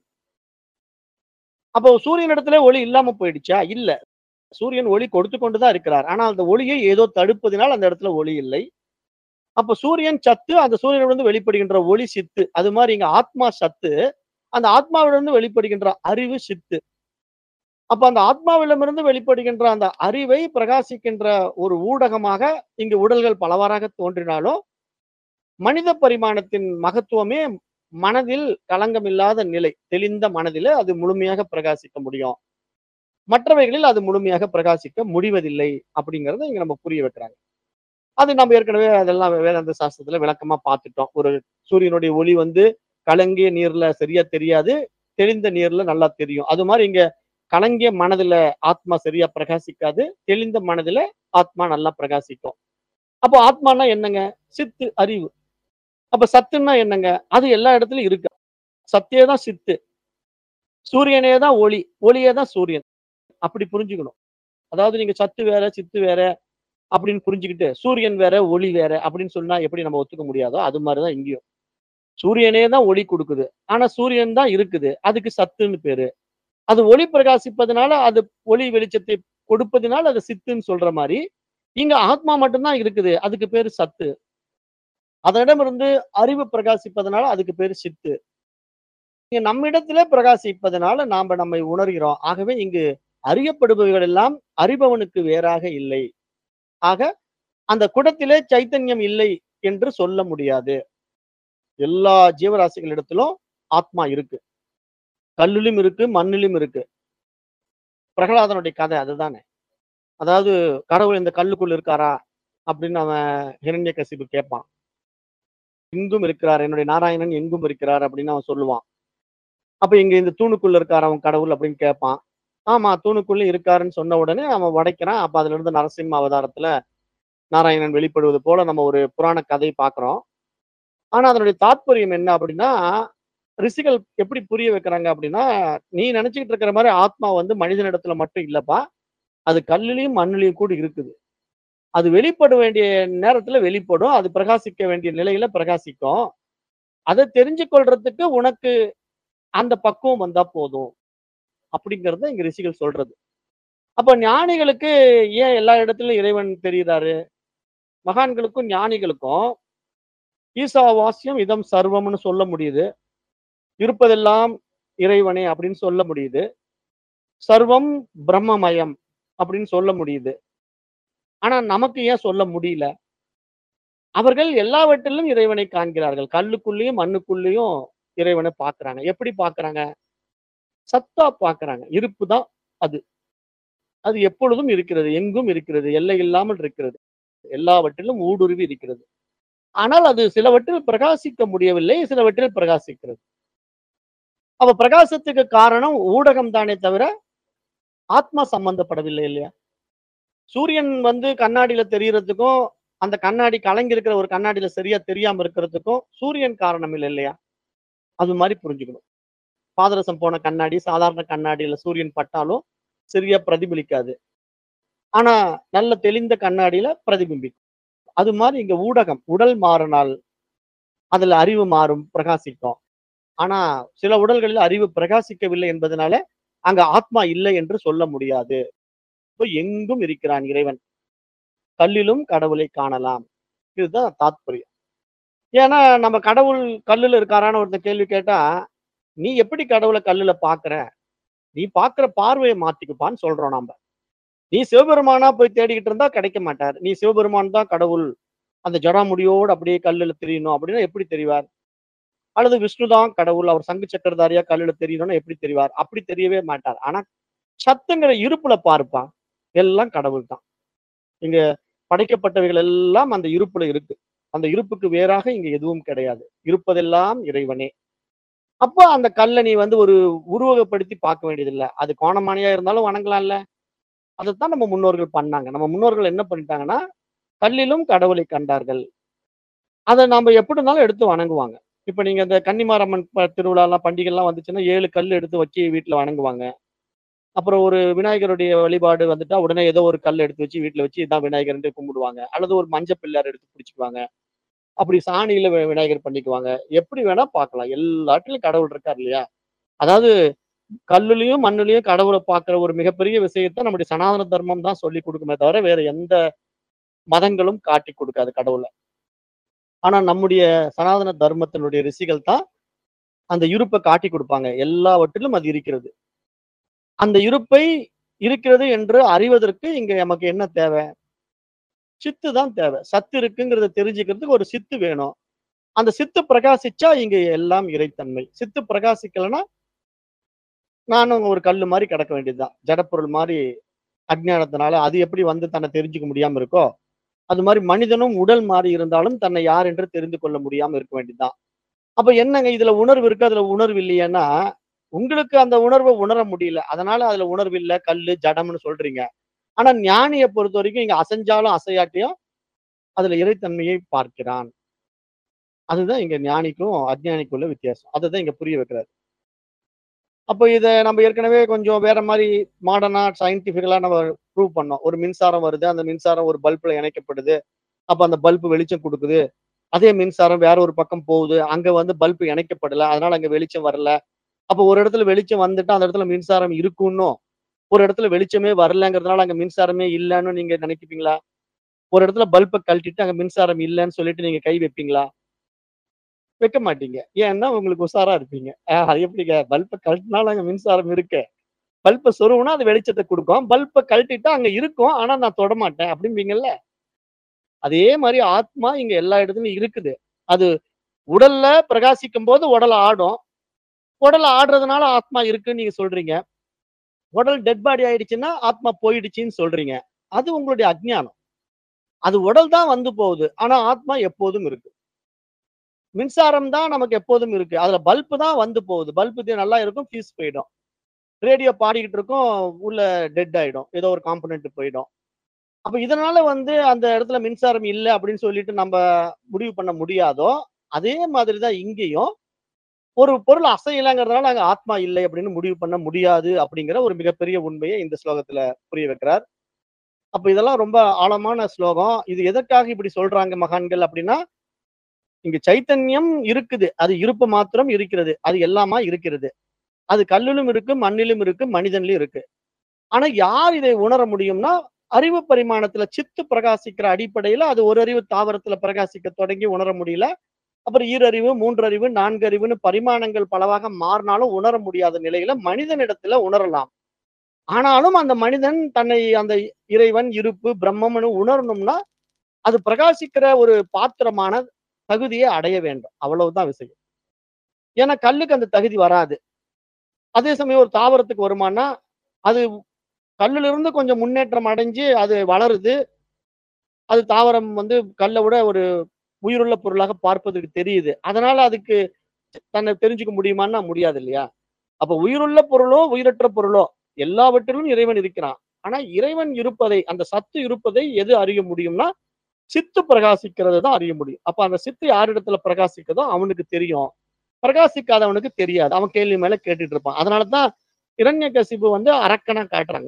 அப்போ சூரியன் இடத்துல ஒளி இல்லாம போயிடுச்சா இல்ல சூரியன் ஒளி கொடுத்து கொண்டுதான் இருக்கிறார் ஆனால் அந்த ஒளியை ஏதோ தடுப்பதினால் அந்த இடத்துல ஒளி இல்லை அப்ப சூரியன் சத்து அந்த சூரியனிலிருந்து வெளிப்படுகின்ற ஒளி சித்து அது மாதிரி இங்க ஆத்மா சத்து அந்த ஆத்மாவிலிருந்து வெளிப்படுகின்ற அறிவு சித்து அப்ப அந்த ஆத்மாவிடமிருந்து வெளிப்படுகின்ற அந்த அறிவை பிரகாசிக்கின்ற ஒரு ஊடகமாக இங்கு உடல்கள் பலவாறாக தோன்றினாலும் மனித பரிமாணத்தின் மகத்துவமே மனதில் களங்கமில்லாத நிலை தெளிந்த மனதில அது முழுமையாக பிரகாசிக்க முடியும் மற்றவைகளில் அது முழுமையாக பிரகாசிக்க முடிவதில்லை அப்படிங்கறத இங்க நம்ம புரிய வைக்கிறாங்க அது நம்ம ஏற்கனவே அதெல்லாம் வேதாந்த சாஸ்திரத்துல விளக்கமா பார்த்துட்டோம் ஒரு சூரியனுடைய ஒளி வந்து கலங்கிய நீர்ல சரியா தெரியாது தெளிந்த நீர்ல நல்லா தெரியும் அது மாதிரி இங்க கலங்கிய மனதுல ஆத்மா சரியா பிரகாசிக்காது தெளிந்த மனதுல ஆத்மா நல்லா பிரகாசிக்கும் அப்போ ஆத்மானா என்னங்க சித்து அறிவு அப்ப சத்துன்னா என்னங்க அது எல்லா இடத்துலயும் இருக்கு சத்தியே தான் சித்து சூரியனே தான் ஒளி ஒளியே தான் சூரியன் அப்படி புரிஞ்சுக்கணும் அதாவது நீங்க சத்து வேற சித்து வேற அப்படின்னு புரிஞ்சுக்கிட்டு சூரியன் வேற ஒளி வேற அப்படின்னு சொன்னா எப்படி நம்ம ஒத்துக்க முடியாதோ அது மாதிரிதான் இங்கேயும் சூரியனே தான் ஒளி கொடுக்குது ஆனா சூரியன் தான் இருக்குது அதுக்கு சத்துன்னு பேரு அது ஒளி பிரகாசிப்பதனால அது ஒளி வெளிச்சத்தை கொடுப்பதனால அது சித்துன்னு சொல்ற மாதிரி இங்க ஆத்மா மட்டும்தான் இருக்குது அதுக்கு பேரு சத்து அதனிடமிருந்து அறிவு பிரகாசிப்பதனால அதுக்கு பேரு சித்து இங்க நம்மிடத்திலே பிரகாசிப்பதனால நாம நம்மை உணர்கிறோம் ஆகவே இங்கு அறியப்படுபவைகள் எல்லாம் அறிபவனுக்கு வேறாக இல்லை ஆக அந்த குடத்திலே சைத்தன்யம் இல்லை என்று சொல்ல முடியாது எல்லா ஜீவராசிகளிடத்திலும் ஆத்மா இருக்கு கல்லிலும் இருக்கு மண்ணிலும் இருக்கு பிரகலாதனுடைய கதை அதுதானே. அதாவது கடவுள் இந்த கல்லுக்குள்ள இருக்காரா? அப்படின்னு அவன் ஹிரண்யகசிபு கேட்பான். எங்கும் இருக்கிறார். என்னுடைய நாராயணன் எங்கும் இருக்கிறார் அப்படின்னு அவன் சொல்லுவான். அப்ப இங்க இந்த தூணுக்குள்ள இருக்காரா அவன் கடவுள் அப்படின்னு கேட்பான். ஆமா தூணுக்குள்ள இருக்காருன்னு சொன்ன உடனே அவன் உடைக்கிறான். அப்ப அதுல இருந்து நரசிம்ம அவதாரத்துல நாராயணன் வெளிப்படுவது போல நம்ம ஒரு புராண கதை பார்க்கிறோம். ஆனா அதனுடைய தாத்பரியம் என்ன அப்படின்னா, ரிஷிகள் எப்படி புரிய வைக்கிறாங்க அப்படின்னா, நீ நினைச்சுக்கிட்டு இருக்கிற மாரி ஆத்மா வந்து மனிதனிடத்துல மட்டும் இல்லப்பா. அது கல்லுலயும், மண்ணுலயும் கூட இருக்குது. அது வெளிப்பட வேண்டிய நேரத்துல வெளிப்படும். அது பிரகாசிக்க வேண்டிய நிலையில பிரகாசிக்கும். அத தெரிஞ்சு கொள்றதுக்கு உனக்கு அந்த பக்குவம் வந்தா போதும். அப்படிங்கிறது இங்க ரிஷிகள் சொல்றது. அப்ப ஞானிகளுக்கு ஏன் எல்லா இடத்திலும் இறைவன் தெரியிறாரு? மகான்களுக்கும், ஞானிகளுக்கும் ஈசாவாஸ்யம் இதம் சர்வம்னு சொல்ல முடியுது. இருப்பதெல்லாம் இறைவனே அப்படின்னு சொல்ல முடியுது. சர்வம் பிரம்மமயம் அப்படின்னு சொல்ல முடியுது. ஆனா நமக்கு ஏன் சொல்ல முடியல? அவர்கள் எல்லாவற்றிலும் இறைவனை காண்கிறார்கள். கல்லுக்குள்ளேயும், மண்ணுக்குள்ளேயும் இறைவனை பார்க்கிறாங்க. எப்படி பார்க்கிறாங்க? சத்தா பார்க்கிறாங்க. இருப்பு தான் அது. அது எப்பொழுதும் இருக்கிறது. எங்கும் இருக்கிறது. எல்லை இல்லாமல் இருக்கிறது. எல்லாவற்றிலும் ஊடுருவி இருக்கிறது. ஆனால் அது சிலவற்றில் பிரகாசிக்க முடியவில்லை. சிலவற்றில் பிரகாசிக்கிறது. அப்ப பிரகாசத்துக்கு காரணம் ஊடகம் தானே தவிர, ஆத்மா சம்பந்தப்படவில்லை இல்லையா? சூரியன் வந்து கண்ணாடியில தெரியறதுக்கும், அந்த கண்ணாடி கலங்கி இருக்கிற ஒரு கண்ணாடியில சரியா தெரியாம இருக்கிறதுக்கும் சூரியன் காரணம் இல்ல இல்லையா? அது மாரி புரிஞ்சுக்கணும். பாதரசம் போன கண்ணாடி, சாதாரண கண்ணாடியில சூரியன் பட்டாலும் சரியா பிரதிபலிக்காது. ஆனா நல்ல தெளிந்த கண்ணாடியில பிரதிபிம்பிக்கும். அது மாரி இங்க ஊடகம், உடல் மாறுனால் அதுல அறிவு மாறும், பிரகாசிக்கும். ஆனா சில உடல்களில் அறிவு பிரகாசிக்கவில்லை என்பதனால, அங்க ஆத்மா இல்லை என்று சொல்ல முடியாது. இப்ப எங்கும் இருக்கிறான் இறைவன். கல்லிலும் கடவுளை காணலாம். இதுதான் தாத்பரியம். ஏன்னா நம்ம கடவுள் கல்லுல இருக்காரான்னு ஒருத்தன் கேள்வி கேட்டா, நீ எப்படி கடவுள கல்லுல பார்க்கிற? நீ பார்க்கிற பார்வைய மாத்திக்கப்பான்னு சொல்றோம் நாம. நீ சிவபெருமானா போய் தேடிக்கிட்டு இருந்தா கிடைக்க மாட்டார். நீ சிவபெருமான் தான் கடவுள். அந்த ஜடாமுடியோடு அப்படியே கல்லுல திரியணும் அப்படின்னா எப்படி தெரிவார்? அல்லது விஷ்ணு தான் கடவுள். அவர் சங்கு சக்கரதாரியா கல்லுல தெரியணும்னா எப்படி தெரிவார்? அப்படி தெரியவே மாட்டார். ஆனா சத்துங்கிற இருப்புல பாருப்பா. எல்லாம் கடவுள் தான். இங்க படைக்கப்பட்டவைகள் எல்லாம் அந்த இருப்புல இருக்கு. அந்த இருப்புக்கு வேறாக இங்க எதுவும் கிடையாது. இருப்பதெல்லாம் இறைவனே. அப்ப அந்த கல்ல நீ வந்து ஒரு உருவகப்படுத்தி பார்க்க வேண்டியதில்ல. அது கோணமானியா இருந்தாலும் வணங்கலாம்ல. அதத்தான் நம்ம முன்னோர்கள் பண்ணாங்க. நம்ம முன்னோர்கள் என்ன பண்ணிட்டாங்கன்னா, கல்லிலும் கடவுளை கண்டார்கள். அத நாம எப்படி இருந்தாலும் எடுத்து வணங்குவாங்க. இப்ப நீங்க இந்த கன்னிமாரம்மன் ப திருவிழாலாம் பண்டிகைலாம் வந்துச்சுன்னா 7 கல் எடுத்து வச்சு வீட்ல வணங்குவாங்க. அப்புறம் ஒரு விநாயகருடைய வழிபாடு வந்துட்டா, உடனே ஏதோ ஒரு கல் எடுத்து வச்சு வீட்ல வச்சு இதான் விநாயகர்ன்ட்டு கும்பிடுவாங்க. அல்லது ஒரு மஞ்ச பிள்ளையார் எடுத்து பிடிச்சுக்குவாங்க. அப்படி சாணியில வி விநாயகர் பண்ணிக்குவாங்க. எப்படி வேணா பார்க்கலாம். எல்லாத்துலயும் கடவுள் இருக்கார் இல்லையா? அதாவது கல்லுலயும், மண்ணுலயும் கடவுள பார்க்கிற ஒரு மிகப்பெரிய விஷயத்த நம்முடைய சனாதன தர்மம் தான் சொல்லிக் குடுக்குமே தவிர, வேற எந்த மதங்களும் காட்டிக் குடுக்காது கடவுள. ஆனா நம்முடைய சனாதன தர்மத்தினுடைய ரிஷிகள் தான் அந்த இருப்ப காட்டிக் குடுப்பாங்க. எல்லாவற்றிலும் அது இருக்கிறது. அந்த இருப்பை இருக்கிறது என்று அறிவதற்கு இங்க நமக்கு என்ன தேவ? சித்து தான் தேவ. சத்து இருக்குங்கிறத தெரிஞ்சுக்கிறதுக்கு ஒரு சித்து வேணும். அந்த சித்து பிரகாசிச்சா இங்க எல்லாம் இறைத்தன்மை. சித்து பிரகாசிக்கலன்னா நானும் ஒரு கல்லு மாரி கிடக்க வேண்டியது தான். ஜடப்பொருள் மாரி அஞ்ஞானத்தினால அது எப்படி வந்து தன்னை தெரிஞ்சுக்க முடியாம இருக்கோ, அது மாரி மனிதனும் உடல் மாறி இருந்தாலும் தன்னை யார் என்று தெரிந்து கொள்ள முடியாம இருக்க வேண்டியது தான். அப்ப என்னங்க இதுல உணர்வு இருக்கு, அதுல உணர்வு இல்லையேன்னா, உங்களுக்கு அந்த உணர்வ உணர முடியல. அதனால அதுல உணர்வு இல்ல, கல்லு, ஜடம்னு சொல்றீங்க. ஆனா ஞானிய பொறுத்தவரைக்கும் இங்க அசைஞ்சாலும், அசையாட்டியும் அதுல இறைத்தன்மையை பார்க்கிறான். அதுதான் இங்க ஞானிக்கும், அஞ்ஞானிக்கும் உள்ள வித்தியாசம். அததான் இங்க புரிய வைக்கிறாரு. அப்ப இத நம்ம ஏற்கனவே கொஞ்சம் வேற மாரி மாடர்னா, சயின்டிபிக்கலா நம்ம ப்ரூவ் பண்ணோம். ஒரு மின்சாரம் வருது. அந்த மின்சாரம் ஒரு பல்ப்ல இணைக்கப்படுது. அப்ப அந்த பல்ப் வெளிச்சம் குடுக்குது. அதே மின்சாரம் வேற ஒரு பக்கம் போகுது. அங்க வந்து பல்ப் இணைக்கப்படல. அதனால அங்க வெளிச்சம் வரல. அப்ப ஒரு இடத்துல வெளிச்சம் வந்துட்டா, அந்த இடத்துல மின்சாரம் இருக்குன்னும், ஒரு இடத்துல வெளிச்சமே வரலங்கிறதுனால அங்க மின்சாரமே இல்லன்னு நீங்க நினைப்பீங்களா? ஒரு இடத்துல பல்ப கழட்டிட்டு அங்க மின்சாரம் இல்லன்னு சொல்லிட்டு நீங்க கை வைப்பீங்களா? வைக்க மாட்டீங்க. ஏன்னா உங்களுக்கு உஷாரா இருப்பீங்க. அ அது எப்படிங்க? பல்ப கழட்டினாலும் அங்க மின்சாரம் இருக்கு. பல்ப சொருகுனா அது வெளிச்சத்த குடுக்கும். பல்ப கழட்டிட்டா அங்க இருக்கும். ஆனா நான் தொடமாட்டேன் அப்படிம்பீங்கல்ல. அதே மாரி ஆத்மா இங்க எல்லா இடத்துலயும் இருக்குது. அது உடல்ல பிரகாசிக்கும்போது உடல் ஆடும். உடல் ஆடுறதுனால ஆத்மா இருக்குன்னு நீங்க சொல்றீங்க. உடல் டெட் பாடி ஆயிடுச்சுன்னா ஆத்மா போயிடுச்சுன்னு சொல்றீங்க அது உங்களுடைய அஜ்ஞானம் அது உடல் தான் வந்து போகுது ஆனா ஆத்மா எப்போதும் இருக்கு மின்சாரம் தான் நமக்கு எப்போதும் இருக்கு அதுல பல்பு தான் வந்து போகுது பல்பு நல்லா இருக்கும் ஃபீஸ் போயிடும் ரேடியோ பாடிக்கிட்டு இருக்கும் உள்ள டெட் ஆயிடும் ஏதோ ஒரு காம்பனன்ட் போயிடும் அப்ப இதனால வந்து அந்த இடத்துல மின்சாரம் இல்லை அப்படின்னு சொல்லிட்டு நம்ம முடிவு பண்ண முடியாதோ அதே மாதிரி தான் இங்கேயும் ஒரு பொருள் அசையலைங்கிறதுனால அங்க ஆத்மா இல்லை அப்படின்னு முடிவு பண்ண முடியாது அப்படிங்கிற ஒரு மிகப்பெரிய உண்மையை இந்த ஸ்லோகத்துல புரிய வைக்கிறார் அப்ப இதெல்லாம் ரொம்ப ஆழமான ஸ்லோகம் இது எதற்காக இப்படி சொல்றாங்க மகான்கள் அப்படின்னா இங்க சைத்தன்யம் இருக்குது அது இருப்பு மாத்திரம் இருக்கிறது அது எல்லாமா இருக்கிறது அது கல்லிலும் இருக்கு மண்ணிலும் இருக்கு மனிதனிலும் இருக்கு ஆனா யார் இதை உணர முடியும்னா அறிவு பரிமாணத்துல சித்து பிரகாசிக்கிற அடிப்படையில அது ஒரு அறிவு தாவரத்துல பிரகாசிக்க தொடங்கி உணர முடியல அப்புறம் ஈரறிவு மூன்றறிவு நான்கு அறிவுன்னு பரிமாணங்கள் பலவாக மாறினாலும் உணர முடியாத நிலையில மனிதனிடத்துல உணரலாம் ஆனாலும் அந்த மனிதன் தன்னை அந்த இறைவன் இருப்பு பிரம்மம்னு உணரணும்னா அது பிரகாசிக்கிற ஒரு பாத்திரமான தகுதியை அடைய வேண்டும் அவ்வளவுதான் விஷயம் ஏன்னா கல்லுக்கு அந்த தகுதி வராது அதே சமயம் ஒரு தாவரத்துக்கு வருமானா அது கல்லுல இருந்து கொஞ்சம் முன்னேற்றம் அடைஞ்சு அது வளருது அது தாவரம் வந்து கல்லை விட ஒரு உயிருள்ள பொருளாக பார்ப்பதற்கு தெரியுது அதனால அதுக்கு தன்னை தெரிஞ்சுக்க முடியுமான்னா முடியாது இல்லையா அப்ப உயிருள்ள பொருளோ உயிரற்ற பொருளோ எல்லாவற்றிலும் இறைவன் இருக்கிறான் ஆனா இறைவன் இருப்பதை அந்த சத்து இருப்பதை எது அறிய முடியும்னா சித்து பிரகாசிக்கிறது தான் அறிய முடியும் அப்ப அந்த சித்து யாரிடத்துல பிரகாசிக்குதோ அவனுக்கு தெரியும் பிரகாசிக்காதவனுக்கு தெரியாது அவன் கேள்வி மேல கேட்டுட்டு இருப்பான் அதனாலதான் இரண்ய கசிபு வந்து அரக்கனா காட்டுறாங்க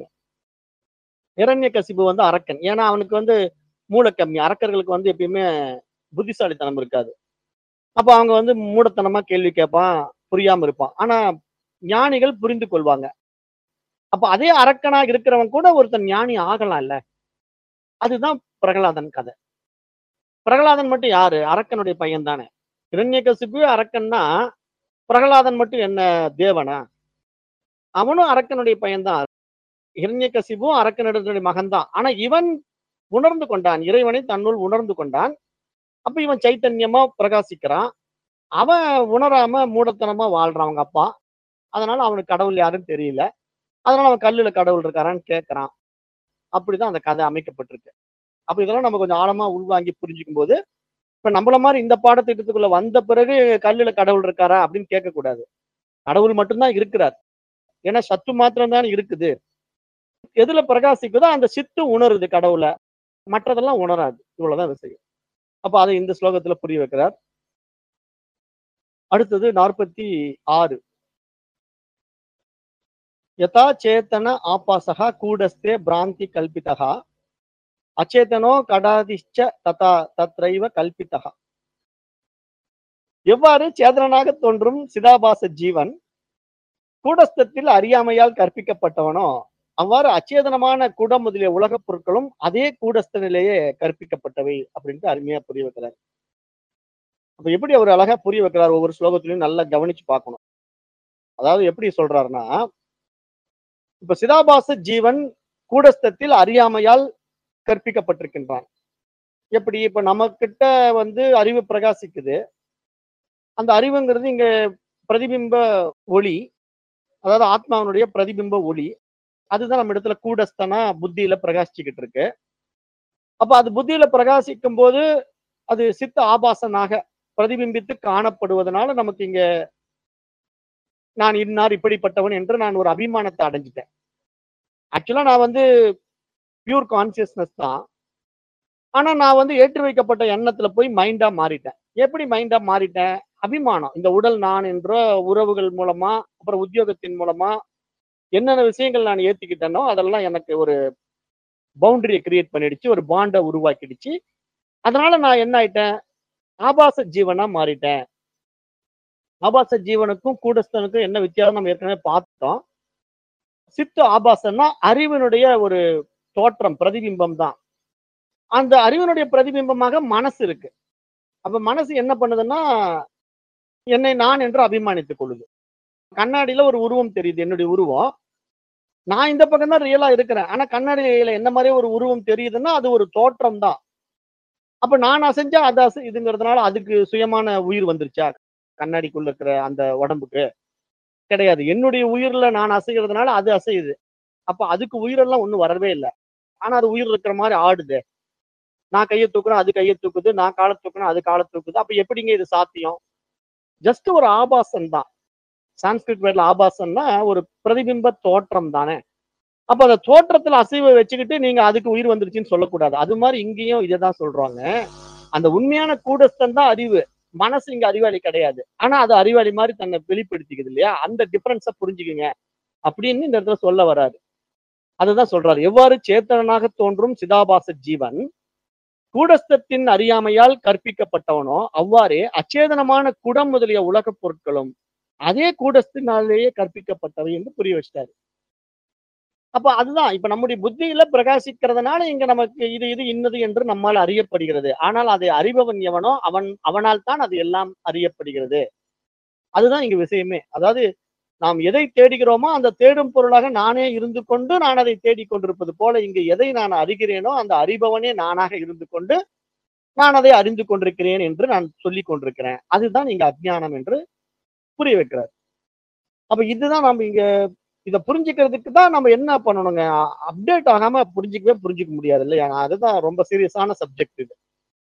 இரண்ய கசிபு வந்து அரக்கன் ஏன்னா அவனுக்கு வந்து மூளை கம்மி அரக்கர்களுக்கு வந்து எப்பயுமே புத்திசாலித்தனம் இருக்காது அப்ப அவங்க வந்து மூடத்தனமா கேள்வி கேட்பான் புரியாம இருப்பான் ஆனா ஞானிகள் புரிந்து கொள்வாங்க அப்ப அதே அரக்கனா இருக்கிறவன் கூட ஒருத்தன் ஞானி ஆகலாம்ல அதுதான் பிரகலாதன் கதை பிரகலாதன் மட்டும் யாரு அரக்கனுடைய பையன் தானே இரண்யகசிபு அரக்கன்னா பிரகலாதன் மட்டும் என்ன தேவனா அவனும் அரக்கனுடைய பையன்தான் இரண்யகசிபும் அரக்கனுடைய மகன்தான் ஆனா இவன் உணர்ந்து கொண்டான் இறைவனை தன்னுள் உணர்ந்து கொண்டான் அப்ப இவன் சைத்தன்யமா பிரகாசிக்கிறான் அவன் உணராம மூடத்தனமா வாழ்றான் அவங்க அப்பா அதனால அவனுக்கு கடவுள் யாருன்னு தெரியல அதனால அவன் கல்லுல கடவுள் இருக்காரான்னு கேட்கறான் அப்படிதான் அந்த கதை அமைக்கப்பட்டிருக்கு அப்ப இதெல்லாம் நம்ம கொஞ்சம் ஆழமா உள்வாங்கி புரிஞ்சுக்கும் போது இப்ப நம்மள மாதிரி இந்த பாடத்திட்டத்துக்குள்ள வந்த பிறகு கல்லுல கடவுள் இருக்காரா அப்படின்னு கேட்க கூடாது கடவுள் மட்டும்தான் இருக்கிறார் ஏன்னா சத்து மாத்திரம் தான் இருக்குது எதுல பிரகாசிக்குதோ அந்த சித்து உணருது கடவுளை மற்றதெல்லாம் உணராது இவ்வளவுதான் விஷயம் அப்ப அதை இந்த ஸ்லோகத்துல புரிய வைக்கிறார் அடுத்தது நாற்பத்தி ஆறு யதா சேத்தன ஆபாசகா கூடஸ்தே பிராந்தி கல்பிதகா அச்சேதனோ கடாதிஷ்ச ததா தத்ரைவ கல்பிதகா எவ்வாறு சேதனனாக தோன்றும் சிதாபாச ஜீவன் கூடஸ்தத்தில் அறியாமையால் கற்பிக்கப்பட்டவனோ அவ்வாறு அச்சேதனமான குடம் முதலிய உலகப் பொருட்களும் அதே கூடஸ்த நிலையே கற்பிக்கப்பட்டவை அப்படின்ட்டு அருமையா புரிய வைக்கிறார் அப்ப எப்படி அவர் அழகா புரிய வைக்கிறார் ஒவ்வொரு ஸ்லோகத்திலையும் நல்லா கவனிச்சு பார்க்கணும் அதாவது எப்படி சொல்றாருன்னா இப்ப சிதாபாச ஜீவன் கூடஸ்தத்தில் அறியாமையால் கற்பிக்கப்பட்டிருக்கின்றான் எப்படி இப்ப நம்ம கிட்ட வந்து அறிவு பிரகாசிக்குது அந்த அறிவுங்கிறது இங்க பிரதிபிம்ப ஒளி அதாவது ஆத்மாவனுடைய பிரதிபிம்ப ஒளி அதுதான் நம்ம இடத்துல கூடஸ்தனா புத்தியில பிரகாசிச்சுக்கிட்டு இருக்கு அப்ப அது புத்தியில பிரகாசிக்கும் போது அது சித்த ஆபாசனாக பிரதிபிம்பித்து காணப்படுவதனால நமக்கு இங்க நான் இன்னார் இப்படிப்பட்டவன் என்று நான் ஒரு அபிமானத்தை அடைஞ்சிட்டேன் ஆக்சுவலா நான் வந்து பியூர் கான்சியஸ்னஸ் தான் ஆனா நான் வந்து ஏற்றி வைக்கப்பட்ட எண்ணத்துல போய் மைண்டா மாறிட்டேன் எப்படி மைண்டா மாறிட்டேன் அபிமானம் இந்த உடல் நான் என்ற உறவுகள் மூலமா அப்புறம் உத்தியோகத்தின் மூலமா என்னென்ன விஷயங்கள் நான் ஏத்திக்கிட்டேனோ அதெல்லாம் எனக்கு ஒரு பவுண்டரியை கிரியேட் பண்ணிடுச்சு ஒரு பாண்டை உருவாக்கிடுச்சு அதனால நான் என்ன ஆயிட்டேன் ஆபாச ஜீவனா மாறிட்டேன் ஆபாச ஜீவனுக்கும் கூடஸ்தனுக்கும் என்ன வித்தியாசம் நம்ம ஏற்கனவே பார்த்தோம் சித்து ஆபாசம்னா அறிவினுடைய ஒரு தோற்றம் பிரதிபிம்பம் தான் அந்த அறிவினுடைய பிரதிபிம்பமாக மனசு இருக்கு அப்ப மனசு என்ன பண்ணுதுன்னா என்னை நான் என்று அபிமானித்துக் கொள்ளுது கண்ணாடியில ஒரு உருவம் தெரியுது என்னுடைய உருவம் நான் இந்த பக்கம் தான் ரியலா இருக்கிறேன் ஆனா கண்ணாடியில என்ன மாதிரி ஒரு உருவம் தெரியுதுன்னா அது ஒரு தோற்றம் தான் அப்ப நான் அசைஞ்சா அது அசை இதுங்கிறதுனால அதுக்கு சுயமான உயிர் வந்துருச்சா கண்ணாடிக்குள்ள இருக்கிற அந்த உடம்புக்கு கிடையாது என்னுடைய உயிர்ல நான் அசைகிறதுனால அது அசையுது அப்ப அதுக்கு உயிரெல்லாம் ஒண்ணும் வரவே இல்லை ஆனா அது உயிர் இருக்கிற மாதிரி ஆடுது நான் கையை தூக்குறேன் அது கையை தூக்குது நான் காலை தூக்குறேன் அது காலை தூக்குது அப்ப எப்படிங்க இது சாத்தியம் ஜஸ்ட் ஒரு ஆபாசம் தான் சான்ஸ்கிரிட் வேர்ட்ல ஆபாசம்னா ஒரு பிரதிபிம்ப தோற்றம் தானே அப்ப அந்த தோற்றத்துல அசைவை வச்சுக்கிட்டு நீங்க அதுக்கு உயிர் வந்துருச்சுன்னு சொல்லக்கூடாது அது மாதிரி இங்கேயும் இதைதான் சொல்றாங்க அந்த உண்மையான கூடஸ்தன் தான் அறிவு மனசு இங்க அறிவாளி கிடையாது ஆனா அது அறிவாளி மாதிரி தன்னை வெளிப்படுத்திக்குது இல்லையா அந்த டிஃபரன்ஸ புரிஞ்சுக்குங்க அப்படின்னு இந்த இடத்துல சொல்ல வராரு அதுதான் சொல்றாரு எவ்வாறு சேத்தனாக தோன்றும் சிதாபாச ஜீவன் கூடஸ்தத்தின் அறியாமையால் கற்பிக்கப்பட்டவனோ அவ்வாறே அச்சேதனமான குடம் முதலிய உலகப் பொருட்களும் அதே கூடஸ்தினாலேயே கற்பிக்கப்பட்டவை என்று புரிய வச்சிட்டாரு அப்ப அதுதான் இப்ப நம்முடைய புத்தியில பிரகாசிக்கிறதுனால இங்க நமக்கு இது இது இன்னது என்று நம்மால் அறியப்படுகிறது ஆனால் அதை அறிபவன் எவனோ அவன் அவனால் தான் அது எல்லாம் அறியப்படுகிறது அதுதான் இங்க விஷயமே அதாவது நாம் எதை தேடுகிறோமோ அந்த தேடும் பொருளாக நானே இருந்து கொண்டு நான் அதை தேடிக் கொண்டிருப்பது போல இங்கு எதை நான் அறிகிறேனோ அந்த அறிபவனே நானாக இருந்து கொண்டு நான் அதை அறிந்து கொண்டிருக்கிறேன் என்று நான் சொல்லிக் கொண்டிருக்கிறேன் அதுதான் இங்க அஜ்ஞானம் என்று புரிய வைக்கிறார் அப்ப இதுதான் நம்ம இங்க இதை புரிஞ்சுக்கிறதுக்கு தான் நம்ம என்ன பண்ணணுங்க அப்டேட் ஆகாம புரிஞ்சிக்கவே புரிஞ்சுக்க முடியாது இல்லையா அதுதான் ரொம்ப சீரியஸான சப்ஜெக்ட் இது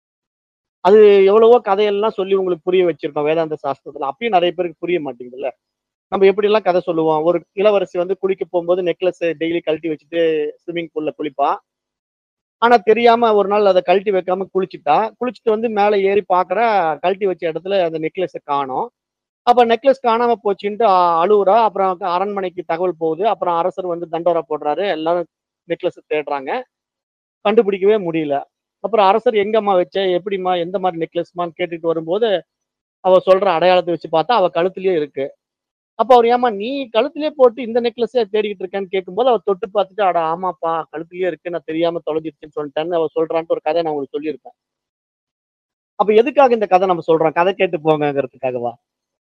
அது எவ்வளவோ கதையெல்லாம் சொல்லி உங்களுக்கு புரிய வச்சிருக்கோம் வேதாந்த சாஸ்திரத்துல அப்பயும் நிறைய பேருக்கு புரிய மாட்டேங்குதுல்ல நம்ம எப்படி எல்லாம் கதை சொல்லுவோம் ஒரு இளவரசி வந்து குளிக்க போகும்போது நெக்லஸ் டெய்லி கழட்டி வச்சுட்டு ஸ்விம்மிங் பூல்ல குளிப்பா ஆனா தெரியாம ஒரு நாள் அதை கழட்டி வைக்காம குளிச்சுட்டா குளிச்சுட்டு வந்து மேல ஏறி பாக்குற கழட்டி வச்ச இடத்துல அந்த நெக்லஸை காணோம் அப்ப நெக்லஸ் காணாம போச்சுன்ட்டு அ- அழுவுறா அப்புறம் அரண்மனைக்கு தகவல் போகுது அப்புறம் அரசர் வந்து தண்டோரா போடுறாரு எல்லாரும் நெக்லஸ் தேடுறாங்க கண்டுபிடிக்கவே முடியல அப்புறம் அரசர் எங்கம்மா வச்ச எப்படிம்மா எந்த மாதிரி நெக்லஸ்மான்னு கேட்டுட்டு வரும்போது அவ சொல்ற அடையாளத்தை வச்சு பார்த்தா அவ கழுத்துலயே இருக்கு அப்ப அவர் ஏமா நீ கழுத்துலயே போட்டு இந்த நெக்லஸே தேடிக்கிட்டு இருக்கேன்னு கேட்கும்போது அவர் தொட்டு பார்த்துட்டு அட ஆமாப்பா கழுத்துலயே இருக்கு நான் தெரியாம தொலைஞ்சிருச்சுன்னு சொல்லிட்டேன்னு அவர் சொல்றான்ட்டு ஒரு கதை நான் உங்களுக்கு சொல்லியிருப்பேன் அப்ப எதுக்காக இந்த கதை நம்ம சொல்றோம் கதை கேட்டு போங்கிறதுக்காகவா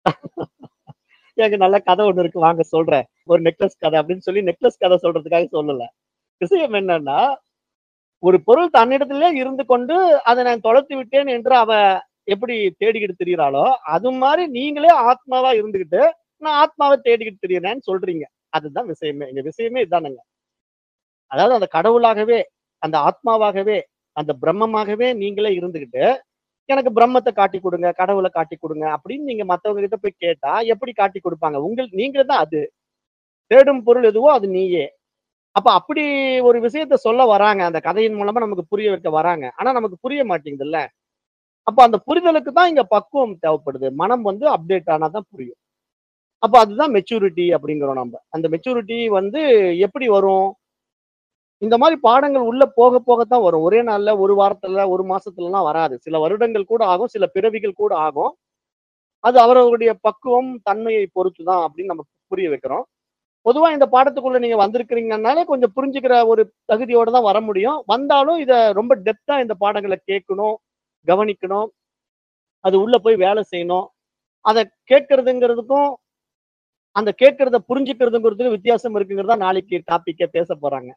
எனக்கு நல்ல கதை ஒண்ணு இருக்கு வாங்க சொல்றேன் ஒரு நெக்லஸ் கதை அப்படின்னு சொல்லி நெக்லஸ் கதை சொல்றதுக்காக சொல்லல விஷயம் என்னன்னா ஒரு பொருள் தன்னிடத்திலே இருந்து கொண்டு அதை நான் தொலைத்து விட்டேன் என்று அவ எப்படி தேடிக்கிட்டு திரியறாளோ அது மாதிரி நீங்களே ஆத்மாவா இருந்துகிட்டு நான் ஆத்மாவை தேடிக்கிட்டு திரியறேன்னு சொல்றீங்க அதுதான் விஷயமே எங்க விஷயமே இதுதானுங்க அதாவது அந்த கடவுளாகவே அந்த ஆத்மாவாகவே அந்த பிரம்மமாகவே நீங்களே இருந்துகிட்டு எனக்கு பிரம்மத்தை காட்டி கொடுங்க கடவுளை காட்டி கொடுங்க அப்படின்னு நீங்க மத்தவங்க கிட்ட போய் கேட்டா எப்படி காட்டி கொடுப்பாங்க உங்கள் நீங்க தான் அது தேடும் பொருள் எதுவோ அது நீயே அப்ப அப்படி ஒரு விஷயத்த சொல்ல வராங்க அந்த கதையின் மூலமா நமக்கு புரிய வைக்க வராங்க ஆனா நமக்கு புரிய மாட்டேங்குதுல்ல அப்ப அந்த புரிதலுக்கு தான் இங்க பக்குவம் தேவைப்படுது மனம் வந்து அப்டேட் ஆனாதான் புரியும் அப்ப அதுதான் மெச்சூரிட்டி அப்படிங்கிறோம் நம்ம அந்த மெச்சூரிட்டி வந்து எப்படி வரும் இந்த மாதிரி பாடங்கள் உள்ள போக போகத்தான் வரும் ஒரே நாள்ல ஒரு வாரத்துல ஒரு மாசத்துலலாம் வராது சில வருடங்கள் கூட ஆகும் சில பிறவிகள் கூட ஆகும் அது அவரவருடைய பக்குவம் தன்மையை பொறுத்து தான் அப்படின்னு நம்ம புரிய வைக்கிறோம் பொதுவா இந்த பாடத்துக்குள்ள நீங்க வந்திருக்கிறீங்கனாலே கொஞ்சம் புரிஞ்சுக்கிற ஒரு தகுதியோட தான் வர முடியும் வந்தாலும் இத ரொம்ப டெப்தா இந்த பாடங்களை கேட்கணும் கவனிக்கணும் அது உள்ள போய் வேலை செய்யணும் அதை கேட்கறதுங்கிறதுக்கும் அந்த கேட்கறத புரிஞ்சுக்கிறதுங்கிறதுக்கும் வித்தியாசம் இருக்குங்கிறதா நாளைக்கு டாபிக்கே பேச போறாங்க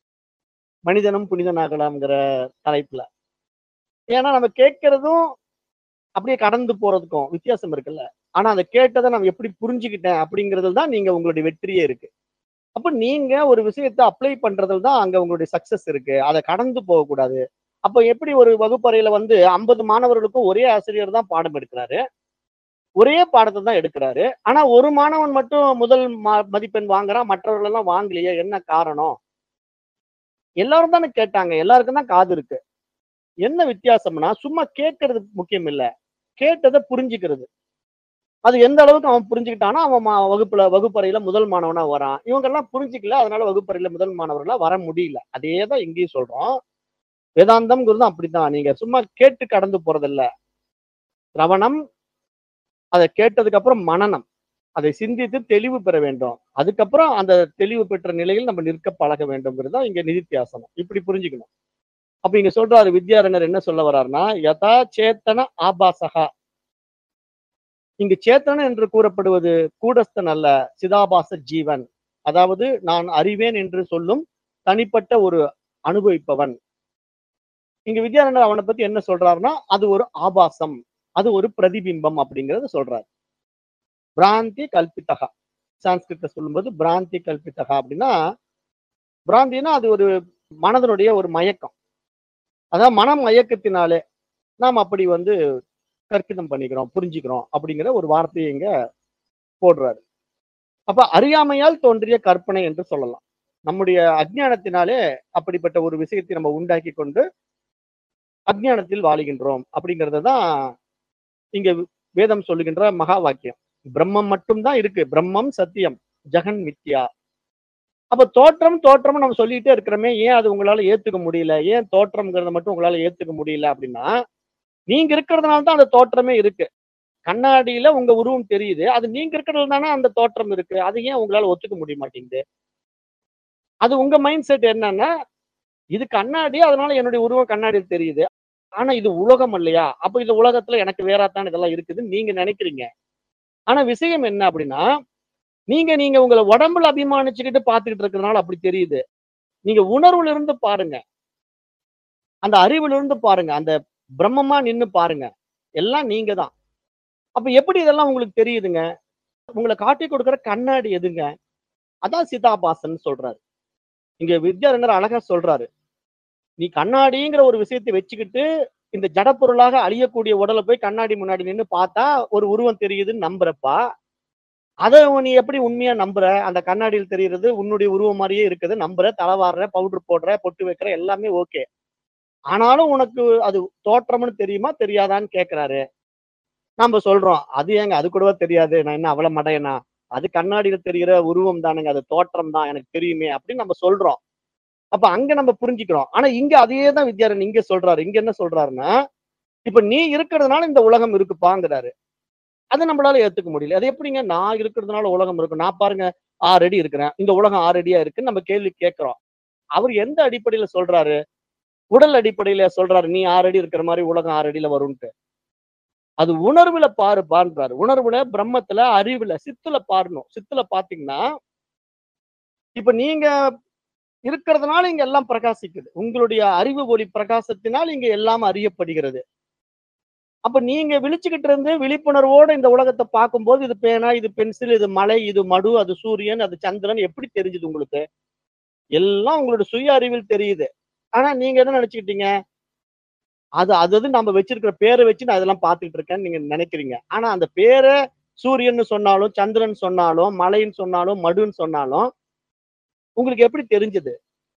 மனிதனும் புனிதனாகலாம்ங்கிற தலைப்புல ஏன்னா நம்ம கேட்கறதும் அப்படியே கடந்து போறதுக்கும் வித்தியாசம் இருக்குல்ல ஆனா அதை கேட்டதை நம்ம எப்படி புரிஞ்சுக்கிட்டேன் அப்படிங்கிறதுல தான் நீங்க உங்களுடைய வெற்றியே இருக்கு அப்ப நீங்க ஒரு விஷயத்தை அப்ளை பண்றதுல தான் அங்க உங்களுடைய சக்சஸ் இருக்கு அதை கடந்து போகக்கூடாது அப்ப எப்படி ஒரு வகுப்பறையில வந்து ஐம்பது மாணவர்களுக்கும் ஒரே ஆசிரியர் தான் பாடம் எடுக்கிறாரு ஒரே பாடத்தை தான் எடுக்கிறாரு ஆனா ஒரு மாணவன் மட்டும் முதல் ம- மதிப்பெண் வாங்குறான் மற்றவர்கள் எல்லாம் வாங்கலையே என்ன காரணம் எல்லாரும் தானே கேட்டாங்க எல்லாருக்கும் தான் காது இருக்கு என்ன வித்தியாசம்னா சும்மா கேட்கறது முக்கியம் இல்ல கேட்டதை புரிஞ்சுக்கிறது அது எந்த அளவுக்கு அவன் புரிஞ்சுக்கிட்டானோ அவன் மா- வகுப்புல வகுப்பறையில முதல் மாணவனா வரான் இவங்க எல்லாம் புரிஞ்சுக்கல அதனால வகுப்பறையில முதல் மாணவர்களா வர முடியல அதே தான் இங்கேயும் சொல்றோம் வேதாந்தம்ங்கிறது அப்படித்தான் நீங்க சும்மா கேட்டு கடந்து போறதில்ல சிரவணம் அதை கேட்டதுக்கு அப்புறம் மனனம் அதை சிந்தித்து தெளிவு பெற வேண்டும் அதுக்கப்புறம் அந்த தெளிவு பெற்ற நிலையில் நம்ம நிற்க பழக வேண்டும்ங்கிறது தான் இங்க நிதித்தியாசனம் இப்படி புரிஞ்சுக்கணும் அப்ப இங்க சொல்றாரு வித்யாரண்யர் என்ன சொல்ல வர்றாருன்னா யதா சேத்தன ஆபாசகா இங்கு சேத்தன என்று கூறப்படுவது கூடஸ்தன் அல்ல சிதாபாச ஜீவன் அதாவது நான் அறிவேன் என்று சொல்லும் தனிப்பட்ட ஒரு அனுபவிப்பவன் இங்க வித்யாரண்யர் அவனை பத்தி என்ன சொல்றாருன்னா அது ஒரு ஆபாசம் அது ஒரு பிரதிபிம்பம் அப்படிங்கறத சொல்றாரு பிராந்தி கல்பித்தகா சான்ஸ்கிரிட்ட சொல்லும்போது பிராந்தி கல்பித்தகா அப்படின்னா பிராந்தினா அது ஒரு மனதனுடைய ஒரு மயக்கம் அதாவது மன மயக்கத்தினாலே நாம் அப்படி வந்து கற்பிதம் பண்ணிக்கிறோம் புரிஞ்சுக்கிறோம் அப்படிங்கிற ஒரு வார்த்தையை இங்க போடுறாரு அப்ப அறியாமையால் தோன்றிய கற்பனை என்று சொல்லலாம் நம்முடைய அஜ்ஞானத்தினாலே அப்படிப்பட்ட ஒரு விஷயத்தை நம்ம உண்டாக்கி கொண்டு அஜ்ஞானத்தில் வாழுகின்றோம் அப்படிங்கறது தான் இங்க வேதம் சொல்லுகின்ற மகா வாக்கியம் பிரம்மம் மட்டும்தான் இருக்கு பிரம்மம் சத்தியம் ஜெகன் மித்யா அப்ப தோற்றம் தோற்றம் நம்ம சொல்லிட்டே இருக்கிறோமே ஏன் அது உங்களால ஏத்துக்க முடியல ஏன் தோற்றம்ங்கிறத மட்டும் உங்களால ஏத்துக்க முடியல அப்படின்னா நீங்க இருக்கிறதுனால தான் அந்த தோற்றமே இருக்கு கண்ணாடியில உங்க உருவம் தெரியுது அது நீங்க இருக்கிறது தானே அந்த தோற்றம் இருக்கு அது ஏன் உங்களால ஒத்துக்க முடிய மாட்டேங்குது அது உங்க மைண்ட் செட் என்னன்னா இது கண்ணாடி அதனால என்னுடைய உருவம் கண்ணாடியில் தெரியுது ஆனா இது உலகம் இல்லையா அப்ப இந்த உலகத்துல எனக்கு வேறாத்தான் இதெல்லாம் இருக்குதுன்னு நீங்க நினைக்கிறீங்க ஆனா விஷயம் என்ன அப்படின்னா நீங்க நீங்க உங்களை உடம்புல அபிமானிச்சுக்கிட்டு பாத்துக்கிட்டு இருக்கிறதுனால அப்படி தெரியுது நீங்க உணர்வுல இருந்து பாருங்க அந்த அறிவுல இருந்து பாருங்க அந்த பிரம்மமா நின்னு பாருங்க எல்லாம் நீங்க தான் அப்ப எப்படி இதெல்லாம் உங்களுக்கு தெரியுதுங்க உங்களை காட்டி கொடுக்கிற கண்ணாடி எதுங்க அதான் சிதாபாசன் சொல்றாரு இங்க வித்யாரண்யர் அழகா சொல்றாரு நீ கண்ணாடிங்கிற ஒரு விஷயத்தை வச்சுக்கிட்டு இந்த ஜடப்பொருளாக அழியக்கூடிய உடலை போய் கண்ணாடி முன்னாடி நின்னு பார்த்தா ஒரு உருவம் தெரியுதுன்னு நம்புறப்பா அதை நீ எப்படி உண்மையா நம்புற அந்த கண்ணாடியில் தெரியுறது உன்னுடைய உருவம் மாதிரியே இருக்குது நம்புற தலைவாடுற பவுடர் போடுற பொட்டு வைக்கிற எல்லாமே ஓகே ஆனாலும் உனக்கு அது தோற்றம்னு தெரியுமா தெரியாதான்னு கேக்குறாரு நம்ம சொல்றோம் அது ஏங்க அது கூடவா தெரியாது நான் என்ன அவ்வளவு மடையனா அது கண்ணாடியில தெரிகிற உருவம் தானுங்க அது தோற்றம் தான் எனக்கு தெரியுமே அப்படின்னு நம்ம சொல்றோம் அப்ப அங்க நம்ம புரிஞ்சுக்கிறோம் ஆனா இங்க அதையே தான் வித்யாரன் இங்க சொல்றாரு இங்க என்ன சொல்றாருன்னா இப்ப நீ இருக்கிறதுனால இந்த உலகம் இருக்குப்பாங்கிறாரு அதை நம்மளால ஏத்துக்க முடியல அது எப்படிங்க நான் இருக்கிறதுனால உலகம் இருக்கும் நான் பாருங்க ஆறு அடி இருக்கிறேன் இந்த உலகம் ஆறு அடியா இருக்குன்னு நம்ம கேள்வி கேட்கிறோம் அவர் எந்த அடிப்படையில சொல்றாரு உடல் அடிப்படையில சொல்றாரு நீ ஆறு அடி இருக்கிற மாதிரி உலகம் ஆறு அடியில வரும்ட்டு அது உணர்வுல பாரு பாருன்றாரு உணர்வுல பிரம்மத்துல அறிவுல சித்துல பாரணும் சித்துல பாத்தீங்கன்னா இப்ப நீங்க இருக்கிறதுனால இங்க எல்லாம் பிரகாசிக்குது உங்களுடைய அறிவு ஒளி பிரகாசத்தினால் இங்க எல்லாம் அறியப்படுகிறது அப்ப நீங்க விழிச்சுக்கிட்டு இருந்து விழிப்புணர்வோட இந்த உலகத்தை பார்க்கும்போது இது பேனா இது பென்சில் இது மலை இது மடு அது சூரியன் அது சந்திரன் எப்படி தெரிஞ்சுது உங்களுக்கு எல்லாம் உங்களுடைய சுய அறிவில் தெரியுது ஆனா நீங்க என்ன நினைச்சுக்கிட்டீங்க அது அது அது நம்ம வச்சிருக்கிற பேரை வச்சு நான் இதெல்லாம் பார்த்துட்டு இருக்கேன்னு நீங்க நினைக்கிறீங்க ஆனா அந்த பேரை சூரியன் சொன்னாலும் சந்திரன் சொன்னாலும் மலைன்னு சொன்னாலும் மடுன்னு சொன்னாலும் உங்களுக்கு எப்படி தெரிஞ்சது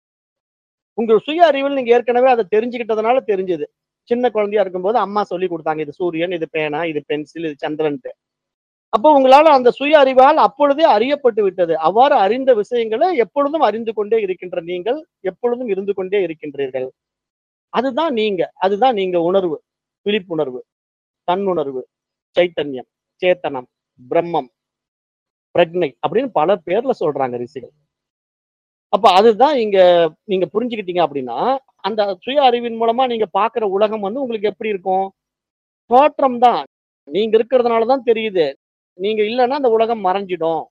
உங்க சுய அறிவில் நீங்க ஏற்கனவே அதை தெரிஞ்சுக்கிட்டதுனால தெரிஞ்சது சின்ன குழந்தையா இருக்கும்போது அம்மா சொல்லி கொடுத்தாங்க இது சூரியன் இது பேனா இது பென்சில் இது சந்திரன்ட்டு அப்போ உங்களால அந்த சுய அறிவால் அப்பொழுதே அறியப்பட்டு விட்டது அவ்வாறு அறிந்த விஷயங்களை எப்பொழுதும் அறிந்து கொண்டே இருக்கின்ற நீங்கள் எப்பொழுதும் இருந்து கொண்டே இருக்கின்றீர்கள் அதுதான் நீங்க அதுதான் நீங்க உணர்வு விழிப்புணர்வு தன்னுணர்வு சைத்தன்யம் சேத்தனம் பிரம்மம் பிரக்னை அப்படின்னு பல பேர்ல சொல்றாங்க ரிஷிகள் அப்ப அதுதான் இங்க நீங்க புரிஞ்சுக்கிட்டீங்க அப்படின்னா அந்த சுய அறிவின் மூலமா நீங்க பாக்குற உலகம் வந்து உங்களுக்கு எப்படி இருக்கும் தோற்றம் தான் நீங்க இருக்கிறதுனாலதான் தெரியுது நீங்க இல்லைன்னா அந்த உலகம் மறைஞ்சிடும்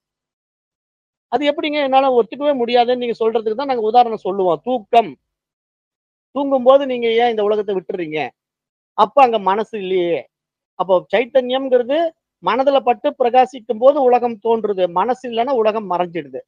அது எப்படிங்க என்னால ஒத்துக்கவே முடியாதுன்னு நீங்க சொல்றதுக்கு தான் நாங்க உதாரணம் சொல்லுவோம் தூக்கம் தூங்கும் போது நீங்க ஏன் இந்த உலகத்தை விட்டுறீங்க அப்ப அங்க மனசு இல்லையே அப்போ சைத்தன்யம்ங்கிறது மனதுல பட்டு பிரகாசிக்கும் போது உலகம் தோன்றுது மனசு இல்லைன்னா உலகம் மறைஞ்சிடுது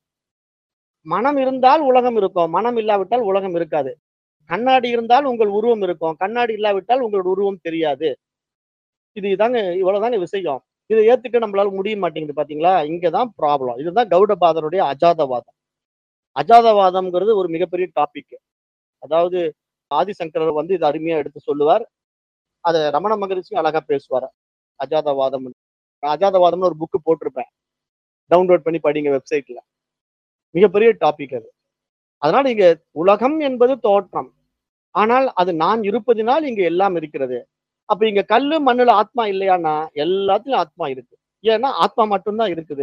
மனம் இருந்தால் உலகம் இருக்கும் மனம் இல்லாவிட்டால் உலகம் இருக்காது கண்ணாடி இருந்தால் உங்கள் உருவம் இருக்கும் கண்ணாடி இல்லாவிட்டால் உங்களோட உருவம் தெரியாது இது இதாங்க இவ்வளவுதாங்க விஷயம் இதை ஏத்துக்க நம்மளால முடிய மாட்டேங்குது பாத்தீங்களா இங்கதான் ப்ராப்ளம் இதுதான் கௌடபாதருடைய அஜாதவாதம் அஜாதவாதம்ங்கிறது ஒரு மிகப்பெரிய டாபிக் அதாவது ஆதிசங்கரர் வந்து இது அருமையா எடுத்து சொல்லுவார் அதை ரமண மகரிஷியும் அழகா பேசுவார் அஜாதவாதம் அஜாதவாதம்னு ஒரு புக்கு போட்டிருப்பேன் டவுன்லோட் பண்ணி படிங்க வெப்சைட்ல மிகப்பெரிய டாபிக் அது அதனால இங்க உலகம் என்பது தோற்றம் ஆனால் அது நான் இருப்பதினால் இங்க எல்லாம் இருக்கிறது அப்ப இங்க கல்லு மண்ணுல ஆத்மா இல்லையானா எல்லாத்துலயும் ஆத்மா இருக்கு ஏன்னா ஆத்மா மட்டும்தான் இருக்குது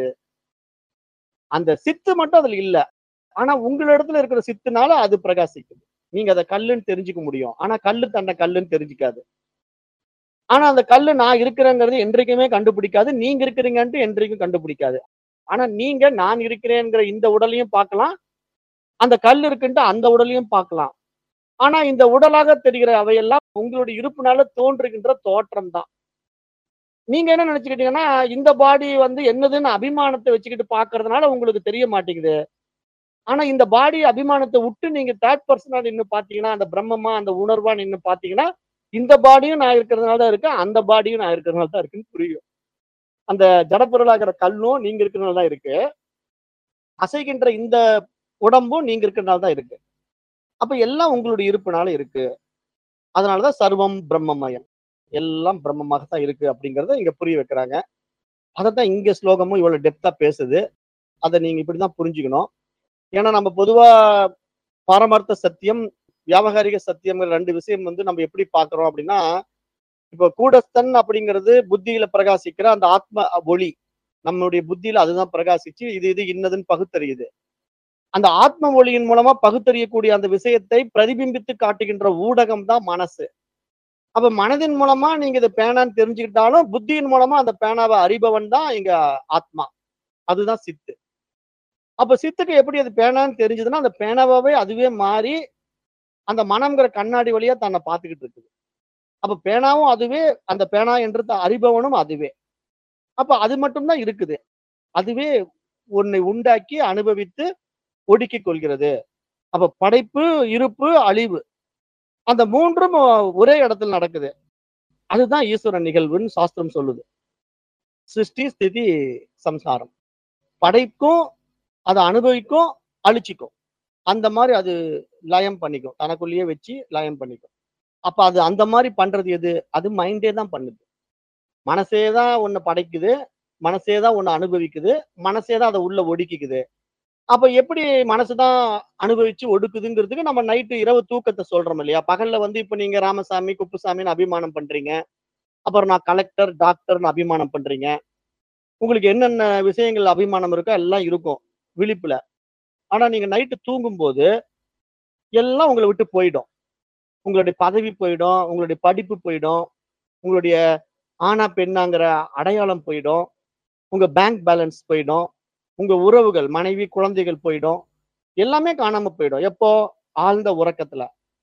அந்த சித்து மட்டும் அதுல இல்ல ஆனா உங்களிடத்துல இருக்கிற சித்துனால அது பிரகாசிக்குது நீங்க அதை கல்லுன்னு தெரிஞ்சுக்க முடியும் ஆனா கல்லு தன்னை கல்லுன்னு தெரிஞ்சுக்காது ஆனா அந்த கல்லு நான் இருக்கிறேங்கிறது என்றைக்குமே கண்டுபிடிக்காது நீங்க இருக்கிறீங்கன்ட்டு என்றைக்கும் கண்டுபிடிக்காது ஆனா நீங்க நான் இருக்கிறேங்கிற இந்த உடலையும் பார்க்கலாம் அந்த கல் இருக்குன்ட்டு அந்த உடலையும் பார்க்கலாம் ஆனா இந்த உடலாக தெரிகிற அவையெல்லாம் உங்களுடைய இருப்புனால தோன்றுகின்ற தோற்றம் தான் நீங்க என்ன நினைச்சுக்கிட்டீங்கன்னா இந்த பாடி வந்து என்னதுன்னு அபிமானத்தை வச்சுக்கிட்டு பாக்குறதுனால உங்களுக்கு தெரிய மாட்டேங்குது ஆனா இந்த பாடி அபிமானத்தை விட்டு நீங்க தேர்ட் பர்சனா நின்னு பாத்தீங்கன்னா அந்த பிரம்மமா அந்த உணர்வா நின்னு பாத்தீங்கன்னா இந்த பாடியும் நான் இருக்கிறதுனால தான் இருக்கு அந்த பாடியும் நான் இருக்கிறதுனால தான் இருக்குன்னு புரியும் அந்த ஜடப்பொருளாகிற கல்லும் நீங்க இருக்கிறதுனால தான் இருக்கு அசைகின்ற இந்த உடம்பும் நீங்க இருக்கிறதுனால தான் இருக்கு அப்ப எல்லாம் உங்களுடைய இருப்புனால இருக்கு அதனாலதான் சர்வம் பிரம்மமயம் எல்லாம் பிரம்மமாக தான் இருக்கு அப்படிங்கறத இங்க புரிய வைக்கிறாங்க அதைத்தான் இங்க ஸ்லோகமும் இவ்வளவு டெப்தா பேசுது அதை நீங்க இப்படிதான் புரிஞ்சுக்கணும் ஏன்னா நம்ம பொதுவா பாரமார்த்த சத்தியம் வியாபகாரிக சத்தியம்ங்கிற ரெண்டு விஷயம் வந்து நம்ம எப்படி பாக்குறோம் அப்படின்னா இப்போ கூடஸ்தன் அப்படிங்கிறது புத்தியில பிரகாசிக்கிற அந்த ஆத்ம ஒளி நம்மளுடைய புத்தியில அதுதான் பிரகாசிச்சு இது இது இன்னதுன்னு பகுத்தறியுது அந்த ஆத்ம ஒளியின் மூலமா பகுத்தறியக்கூடிய அந்த விஷயத்தை பிரதிபிம்பித்து காட்டுகின்ற ஊடகம் தான் மனசு அப்ப மனதின் மூலமா நீங்க இதை பேனான்னு தெரிஞ்சுக்கிட்டாலும் புத்தியின் மூலமா அந்த பேனாவை அறிபவன் தான் இங்க ஆத்மா அதுதான் சித்து அப்ப சித்துக்கு எப்படி அது பேனான்னு தெரிஞ்சதுன்னா அந்த பேனாவே அதுவே மாறி அந்த மனம்ங்கிற கண்ணாடி வழியா தன்னை பார்த்துக்கிட்டு இருக்குது அப்ப பேனாவும் அதுவே அந்த பேனா என்று அறிபவனும் அதுவே அப்ப அது மட்டும்தான் இருக்குது அதுவே உன்னை உண்டாக்கி அனுபவித்து ஒடுக்கிக் கொள்கிறது அப்ப படைப்பு இருப்பு அழிவு அந்த மூன்றும் ஒரே இடத்துல நடக்குது அதுதான் ஈஸ்வர நிகழ்வுன்னு சாஸ்திரம் சொல்லுது சிருஷ்டி ஸ்திதி சம்சாரம் படைக்கும் அதை அனுபவிக்கும் அழிச்சிக்கும் அந்த மாதிரி அது லயம் பண்ணிக்கும் தனக்குள்ளேயே வச்சு லயம் பண்ணிக்கும் அப்ப அது அந்த மாதிரி பண்றது எது அது மைண்டே தான் பண்ணுது மனசே தான் ஒண்ணு படைக்குது மனசே தான் ஒண்ணு அனுபவிக்குது மனசே தான் அதை உள்ள ஒடுக்கிக்குது அப்ப எப்படி மனசுதான் அனுபவிச்சு ஒடுக்குதுங்கிறதுக்கு நம்ம நைட்டு இரவு தூக்கத்தை சொல்றோம் இல்லையா பகல்ல வந்து இப்ப நீங்க ராமசாமி குப்புசாமின்னு அபிமானம் பண்றீங்க அப்புறம் நான் கலெக்டர் டாக்டர்னு அபிமானம் பண்றீங்க உங்களுக்கு என்னென்ன விஷயங்கள் அபிமானம் இருக்கோ எல்லாம் இருக்கும் விழிப்புல ஆனா நீங்க நைட்டு தூங்கும்போது எல்லாம் உங்களை விட்டு போயிடும் உங்களுடைய பதவி போயிடும் உங்களுடைய படிப்பு போயிடும் உங்களுடைய ஆனா பெண்ணாங்கிற அடையாளம் போயிடும் உங்க பேங்க் பேலன்ஸ் போயிடும் உங்க உறவுகள் மனைவி குழந்தைகள் போயிடும் எல்லாமே காணாம போயிடும் எப்போ ஆழ்ந்த உறக்கத்துல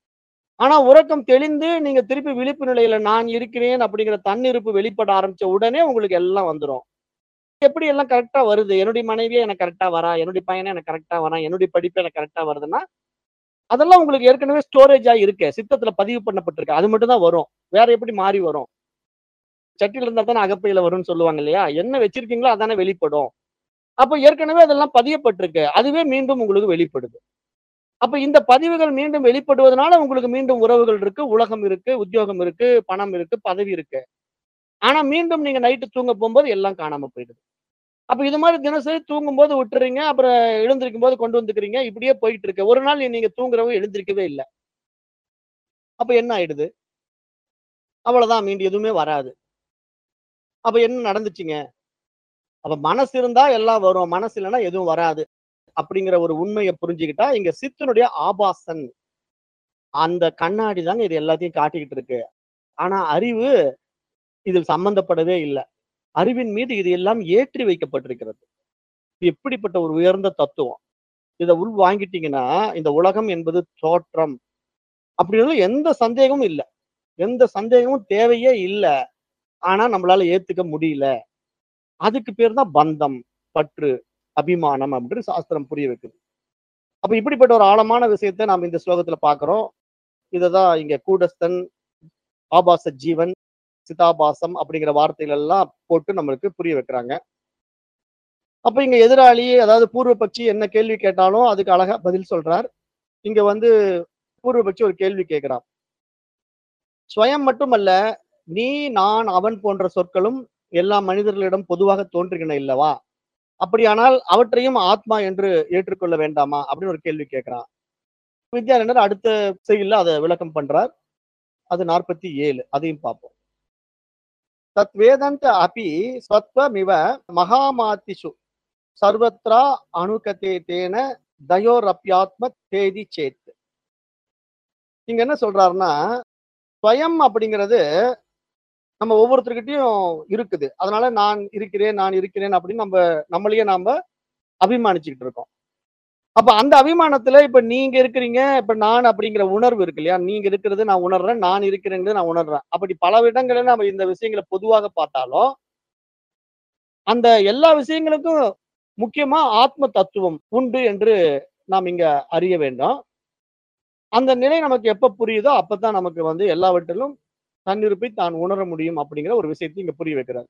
ஆனா உறக்கம் தெளிந்து நீங்க திருப்பி விழிப்பு நிலையில நான் இருக்கிறேன் அப்படிங்கிற தன்னிருப்பு வெளிப்பட ஆரம்பிச்ச உடனே உங்களுக்கு எல்லாம் வந்துடும் எப்படி எல்லாம் கரெக்டா வருது என்னுடைய மனைவியே எனக்கு கரெக்டா வரா என்னுடைய பையனே எனக்கு கரெக்டா வரா என்னுடைய படிப்பு எனக்கு கரெக்டா வருதுன்னா அதெல்லாம் உங்களுக்கு ஏற்கனவே ஸ்டோரேஜா இருக்கு சித்தத்துல பதிவு பண்ணப்பட்டிருக்கு அது மட்டும் தான் வரும் வேற எப்படி மாறி வரும் சட்டியில இருந்தா தானே அகப்பையில வரும்னு சொல்லுவாங்க இல்லையா என்ன வச்சிருக்கீங்களோ அதானே வெளிப்படும் அப்ப ஏற்கனவே அதெல்லாம் பதியப்பட்டிருக்கு அதுவே மீண்டும் உங்களுக்கு வெளிப்படுது அப்ப இந்த பதிவுகள் மீண்டும் வெளிப்படுவதனால உங்களுக்கு மீண்டும் உறவுகள் இருக்கு உலகம் இருக்கு உத்தியோகம் இருக்கு பணம் இருக்கு பதவி இருக்கு ஆனா மீண்டும் நீங்க நைட்டு தூங்க போகும்போது எல்லாம் காணாம போயிடுது அப்ப இது மாதிரி தினசரி தூங்கும் போது விட்டுறீங்க அப்புறம் எழுந்திருக்கும் போது கொண்டு வந்துக்கிறீங்க இப்படியே போயிட்டு இருக்கு ஒரு நாள் நீங்க தூங்குறவங்க எழுந்திருக்கவே இல்லை அப்ப என்ன ஆயிடுது அவ்வளவுதான் மீண்டும் எதுவுமே வராது அப்ப என்ன நடந்துச்சுங்க அப்ப மனசு இருந்தா எல்லாம் வரும் மனசு இல்லைன்னா எதுவும் வராது அப்படிங்கிற ஒரு உண்மையை புரிஞ்சுக்கிட்டா இங்க சித்தனுடைய ஆபாசன் அந்த கண்ணாடி தாங்க இது எல்லாத்தையும் காட்டிக்கிட்டு இருக்கு ஆனா அறிவு இதில் சம்பந்தப்படவே இல்லை அறிவின் மீது இது எல்லாம் ஏற்றி வைக்கப்பட்டிருக்கிறது இது எப்படிப்பட்ட ஒரு உயர்ந்த தத்துவம் இதை உள் வாங்கிட்டீங்கன்னா இந்த உலகம் என்பது தோற்றம் அப்படின்றது எந்த சந்தேகமும் இல்லை எந்த சந்தேகமும் தேவையே இல்லை ஆனா நம்மளால ஏத்துக்க முடியல அதுக்கு பேர் தான் பந்தம் பற்று அபிமானம் அப்படின்னு சாஸ்திரம் புரிய வைக்குது அப்ப இப்படிப்பட்ட ஒரு ஆழமான விஷயத்தை நாம் இந்த ஸ்லோகத்துல பாக்குறோம் இததான் இங்க கூடஸ்தன் ஆபாச ஜீவன் சிதாபாசம் அப்படிங்கிற வார்த்தைகள் எல்லாம் போட்டு நம்மளுக்கு புரிய வைக்கிறாங்க அப்ப இங்க எதிராளி அதாவது பூர்வபட்சி என்ன கேள்வி கேட்டாலும் அதுக்கு அழகா பதில் சொல்றார் இங்க வந்து பூர்வபட்சி ஒரு கேள்வி கேட்கிறான் ஸ்வயம் மட்டுமல்ல நீ நான் அவன் போன்ற சொற்களும் எல்லா மனிதர்களிடம் பொதுவாக தோன்றுகின்றன இல்லவா அப்படியானால் அவற்றையும் ஆத்மா என்று ஏற்றுக்கொள்ள வேண்டாமா அப்படின்னு ஒரு கேள்வி கேட்கிறான் வித்யாரண்யர் அடுத்த செய்தியில் அதை விளக்கம் பண்றார் அது நாற்பத்தி ஏழு அதையும் பார்ப்போம் தத் வேதந்த அபி ஸ்வத்வமிவ மகாமாத்திஷு சர்வத்ரா அணுகதே தேன தயோரப்யாத்ம தேதி சேத் இங்க என்ன சொல்றாருன்னா ஸ்வயம் அப்படிங்கிறது நம்ம ஒவ்வொருத்தர்கிட்டயும் இருக்குது அதனால நான் இருக்கிறேன் நான் இருக்கிறேன் அப்படின்னு நம்ம நம்மளையே நாம அபிமானிச்சுக்கிட்டு இருக்கோம் அப்ப அந்த அபிமானத்துல இப்ப நீங்க இருக்கிறீங்க இப்ப நான் அப்படிங்கிற உணர்வு இருக்கு இல்லையா நீங்க இருக்கிறது நான் உணர்றேன் நான் இருக்கிறேங்கிறது நான் உணர்றேன் அப்படி பல இடங்களில் நம்ம இந்த விஷயங்களை பொதுவாக பார்த்தாலும் அந்த எல்லா விஷயங்களுக்கும் முக்கியமா ஆத்ம தத்துவம் உண்டு என்று நாம் இங்க அறிய வேண்டும் அந்த நிலை நமக்கு எப்ப புரியுதோ அப்பதான் நமக்கு வந்து எல்லாவற்றிலும் தன்னிருப்பை தான் உணர முடியும் அப்படிங்கிற ஒரு விஷயத்தை இங்க புரிய வைக்கிறார்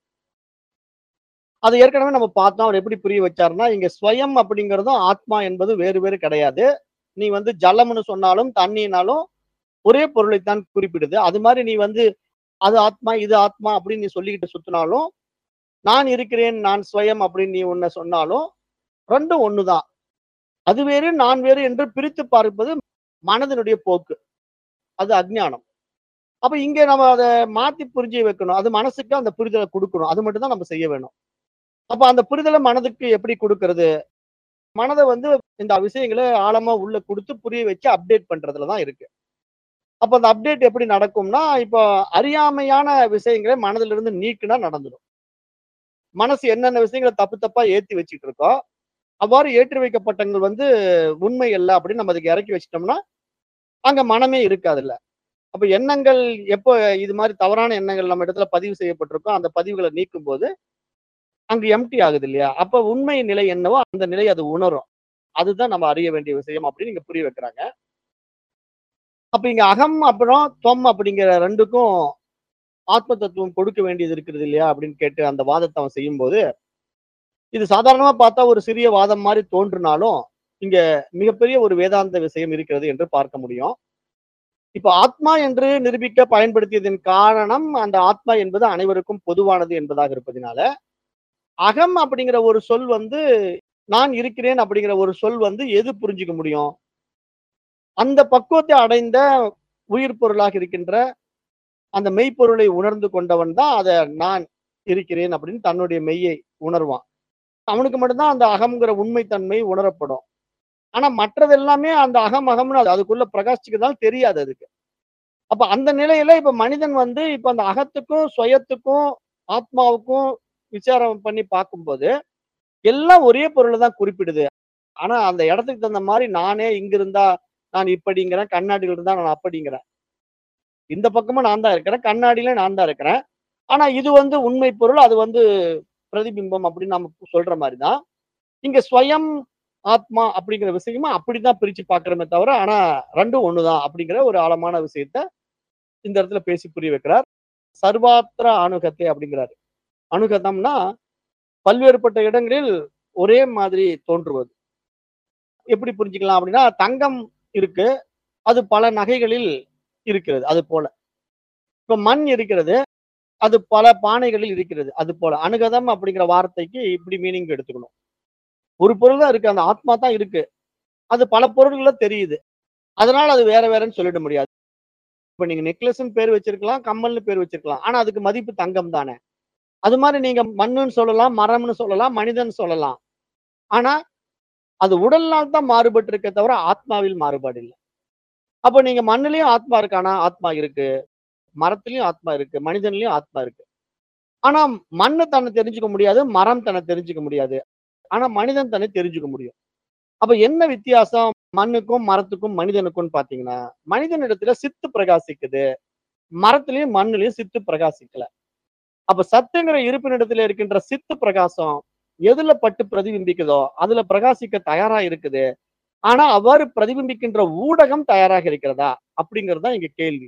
அது ஏற்கனவே நம்ம பார்த்தோம் அவர் எப்படி புரிய வச்சாருன்னா இங்க ஸ்வயம் அப்படிங்கிறதும் ஆத்மா என்பது வேறு வேறு கிடையாது நீ வந்து ஜலம்னு சொன்னாலும் தண்ணினாலும் ஒரே பொருளைத்தான் குறிப்பிடுது அது மாதிரி நீ வந்து அது ஆத்மா இது ஆத்மா அப்படின்னு நீ சொல்லிக்கிட்டு சுத்தினாலும் நான் இருக்கிறேன் நான் ஸ்வயம் அப்படின்னு நீ உன்னை சொன்னாலும் ரெண்டும் ஒண்ணுதான் அது வேறு நான் வேறு என்று பிரித்து பார்ப்பது மனதினுடைய போக்கு அது அஜ்ஞானம் அப்ப இங்க நம்ம அதை மாத்தி புரிஞ்சு வைக்கணும் அது மனசுக்கு அந்த புரிதலை கொடுக்கணும் அது மட்டும் தான் நம்ம செய்ய வேணும் அப்ப அந்த புரிதலை மனதுக்கு எப்படி கொடுக்கறது மனதை வந்து இந்த விஷயங்களை ஆழமா உள்ள கொடுத்து புரிய வச்சு அப்டேட் பண்றதுல தான் இருக்கு அப்ப அந்த அப்டேட் எப்படி நடக்கும்னா இப்போ அறியாமையான விஷயங்களை மனதிலிருந்து இருந்து நீக்கினா நடந்துடும் மனசு என்னென்ன விஷயங்களை தப்பு தப்பா ஏத்தி வச்சுட்டு இருக்கோ அவ்வாறு ஏற்றி வைக்கப்பட்டங்கள் வந்து உண்மை அல்ல அப்படின்னு நம்ம அதுக்கு இறக்கி வச்சிட்டோம்னா அங்க மனமே இருக்காதுல்ல அப்ப எண்ணங்கள் எப்போ இது மாதிரி தவறான எண்ணங்கள் நம்ம இடத்துல பதிவு செய்யப்பட்டிருக்கோ அந்த பதிவுகளை நீக்கும் போது அங்க எம்டி ஆகுது இல்லையா அப்ப உண்மை நிலை என்னவோ அந்த நிலை அது உணரும் அதுதான் நம்ம அறிய வேண்டிய விஷயம் அப்படின்னு இங்க புரிய வைக்கிறாங்க அப்ப இங்க அகம் அப்புறம் தொம் அப்படிங்கிற ரெண்டுக்கும் ஆத்ம தத்துவம் கொடுக்க வேண்டியது இருக்கிறது இல்லையா அப்படின்னு கேட்டு அந்த வாதத்தை அவன் செய்யும்போது இது சாதாரணமா பார்த்தா ஒரு சிறிய வாதம் மாதிரி தோன்றினாலும் இங்க மிகப்பெரிய ஒரு வேதாந்த விஷயம் இருக்கிறது என்று பார்க்க முடியும் இப்ப ஆத்மா என்று நிரூபிக்க பயன்படுத்தியதன் காரணம் அந்த ஆத்மா என்பது அனைவருக்கும் பொதுவானது என்பதாக இருப்பதனால அகம் அப்படிங்கிற ஒரு சொல் வந்து நான் இருக்கிறேன் அப்படிங்கிற ஒரு சொல் வந்து எது புரிஞ்சுக்க முடியும் அந்த பக்குவத்தை அடைந்த உயிர் பொருளாக இருக்கின்ற அந்த மெய்ப்பொருளை உணர்ந்து கொண்டவன் தான் அதை நான் இருக்கிறேன் அப்படின்னு தன்னுடைய மெய்யை உணர்வான் அவனுக்கு மட்டும்தான் அந்த அகம்ங்கிற உண்மைத்தன்மை உணரப்படும் ஆனா மற்றது எல்லாமே அந்த அகம் அகம்னு அது அதுக்குள்ள பிரகாசிக்கிறதால தெரியாது அதுக்கு அப்ப அந்த நிலையில இப்ப மனிதன் வந்து இப்ப அந்த அகத்துக்கும் சுயத்துக்கும் ஆத்மாவுக்கும் விசாரம் பண்ணி பார்க்கும்போது எல்லாம் ஒரே பொருளை தான் குறிப்பிடுது ஆனா அந்த இடத்துக்கு தகுந்த மாதிரி நானே இங்க இருந்தா நான் இப்படிங்கிறேன் கண்ணாடியில் இருந்தா நான் அப்படிங்கிறேன் இந்த பக்கமும் நான் தான் இருக்கிறேன் கண்ணாடியில நான் தான் இருக்கிறேன் ஆனா இது வந்து உண்மை பொருள் அது வந்து பிரதிபிம்பம் அப்படின்னு நம்ம சொல்ற மாதிரி தான் இங்க ஸ்வயம் ஆத்மா அப்படிங்கிற விஷயமா அப்படிதான் பிரிச்சு பாக்குறமே தவிர ஆனா ரெண்டும் ஒண்ணுதான் அப்படிங்கிற ஒரு ஆழமான விஷயத்த இந்த இடத்துல பேசி புரிய வைக்கிறார் சர்வாத்திர அணுகத்தை அப்படிங்கிறாரு அணுகதம்னா பல்வேறுபட்ட இடங்களில் ஒரே மாதிரி தோன்றுவது எப்படி புரிஞ்சுக்கலாம் அப்படின்னா தங்கம் இருக்கு அது பல நகைகளில் இருக்கிறது அது போல இப்ப மண் இருக்கிறது அது பல பானைகளில் இருக்கிறது அது போல அணுகதம் அப்படிங்கிற வார்த்தைக்கு இப்படி மீனிங் எடுத்துக்கணும் ஒரு பொருள் தான் இருக்கு அந்த ஆத்மா தான் இருக்கு அது பல பொருள்கள தெரியுது அதனால அது வேற வேறன்னு சொல்லிட முடியாது இப்ப நீங்க நெக்லஸ்ன்னு பேர் வச்சிருக்கலாம் கம்மல்னு பேர் வச்சிருக்கலாம் ஆனா அதுக்கு மதிப்பு தங்கம் தானே அது மாதிரி நீங்க மண்ணுன்னு சொல்லலாம் மரம்னு சொல்லலாம் மனிதன் சொல்லலாம் ஆனா அது உடல்னால் தான் மாறுபட்டு இருக்க தவிர ஆத்மாவில் மாறுபாடு இல்லை அப்ப நீங்க மண்ணுலயும் ஆத்மா இருக்கானா ஆத்மா இருக்கு மரத்துலயும் ஆத்மா இருக்கு மனிதன்லயும் ஆத்மா இருக்கு ஆனா மண்ணு தன்னை தெரிஞ்சுக்க முடியாது மரம் தன்னை தெரிஞ்சுக்க முடியாது ஆனா மனிதன் தன்னை தெரிஞ்சுக்க முடியும் அப்ப என்ன வித்தியாசம் மண்ணுக்கும் மரத்துக்கும் மனிதனுக்கும் பாத்தீங்கன்னா மனிதனிடத்துல சித்து பிரகாசிக்குது மரத்திலயும் மண்ணுலயும் சித்து பிரகாசிக்கல அப்ப சத்துங்கிற இருப்பினிடத்துல இருக்கின்ற சித்து பிரகாசம் எதுல பட்டு பிரதிபிம்பிக்குதோ அதுல பிரகாசிக்க தயாரா இருக்குது ஆனா அவ்வாறு பிரதிபிம்பிக்கின்ற ஊடகம் தயாராக இருக்கிறதா அப்படிங்கிறது தான் இங்க கேள்வி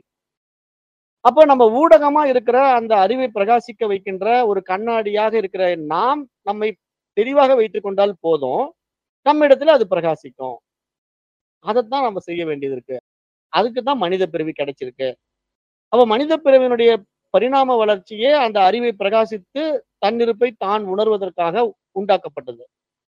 அப்போ நம்ம ஊடகமா இருக்கிற அந்த அறிவை பிரகாசிக்க வைக்கின்ற ஒரு கண்ணாடியாக இருக்கிற நாம் நம்மை தெளிவாக வைத்துக் கொண்டால் போதும் நம்ம இடத்துல அது பிரகாசிக்கும் அதைத்தான் நம்ம செய்ய வேண்டியது இருக்கு அதுக்கு தான் மனித பிறவி கிடைச்சிருக்கு அப்ப மனித பிறவியினுடைய பரிணாம வளர்ச்சியே அந்த அறிவை பிரகாசித்து தன்னிருப்பை தான் உணர்வதற்காக உண்டாக்கப்பட்டது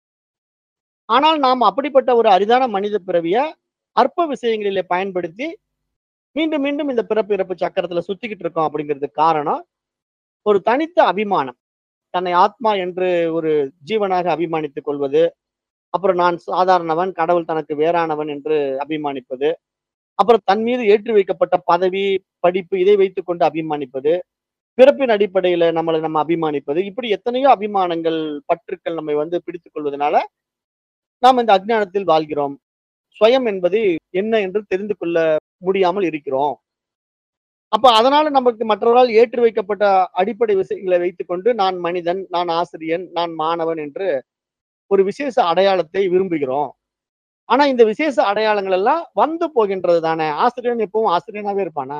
ஆனால் நாம் அப்படிப்பட்ட ஒரு அரிதான மனித பிறவிய அற்ப விஷயங்களிலே பயன்படுத்தி மீண்டும் மீண்டும் இந்த பிறப்பு இறப்பு சக்கரத்துல சுத்திக்கிட்டு இருக்கோம் அப்படிங்கிறதுக்கு காரணம் ஒரு தனித்த அபிமானம் தன்னை ஆத்மா என்று ஒரு ஜீவனாக அபிமானித்துக் கொள்வது அப்புறம் நான் சாதாரணவன் கடவுள் தனக்கு வேறானவன் என்று அபிமானிப்பது அப்புறம் தன் மீது ஏற்றி வைக்கப்பட்ட பதவி படிப்பு இதை வைத்துக் கொண்டு அபிமானிப்பது பிறப்பின் அடிப்படையில நம்மளை நம்ம அபிமானிப்பது இப்படி எத்தனையோ அபிமானங்கள் பற்றுக்கள் நம்மை வந்து பிடித்துக் கொள்வதனால நாம் இந்த அஜ்ஞானத்தில் வாழ்கிறோம் ஸ்வயம் என்பது என்ன என்று தெரிந்து கொள்ள முடியாமல் இருக்கிறோம் அப்ப அதனால நமக்கு மற்றவர்களால் ஏற்றி வைக்கப்பட்ட அடிப்படை விஷயங்களை வைத்துக்கொண்டு நான் மனிதன் நான் ஆசிரியன் நான் மாணவன் என்று ஒரு விசேஷ அடையாளத்தை விரும்புகிறோம் ஆனா இந்த விசேஷ அடையாளங்கள் எல்லாம் வந்து போகின்றது தானே ஆசிரியன் எப்பவும் ஆசிரியனாவே இருப்பானா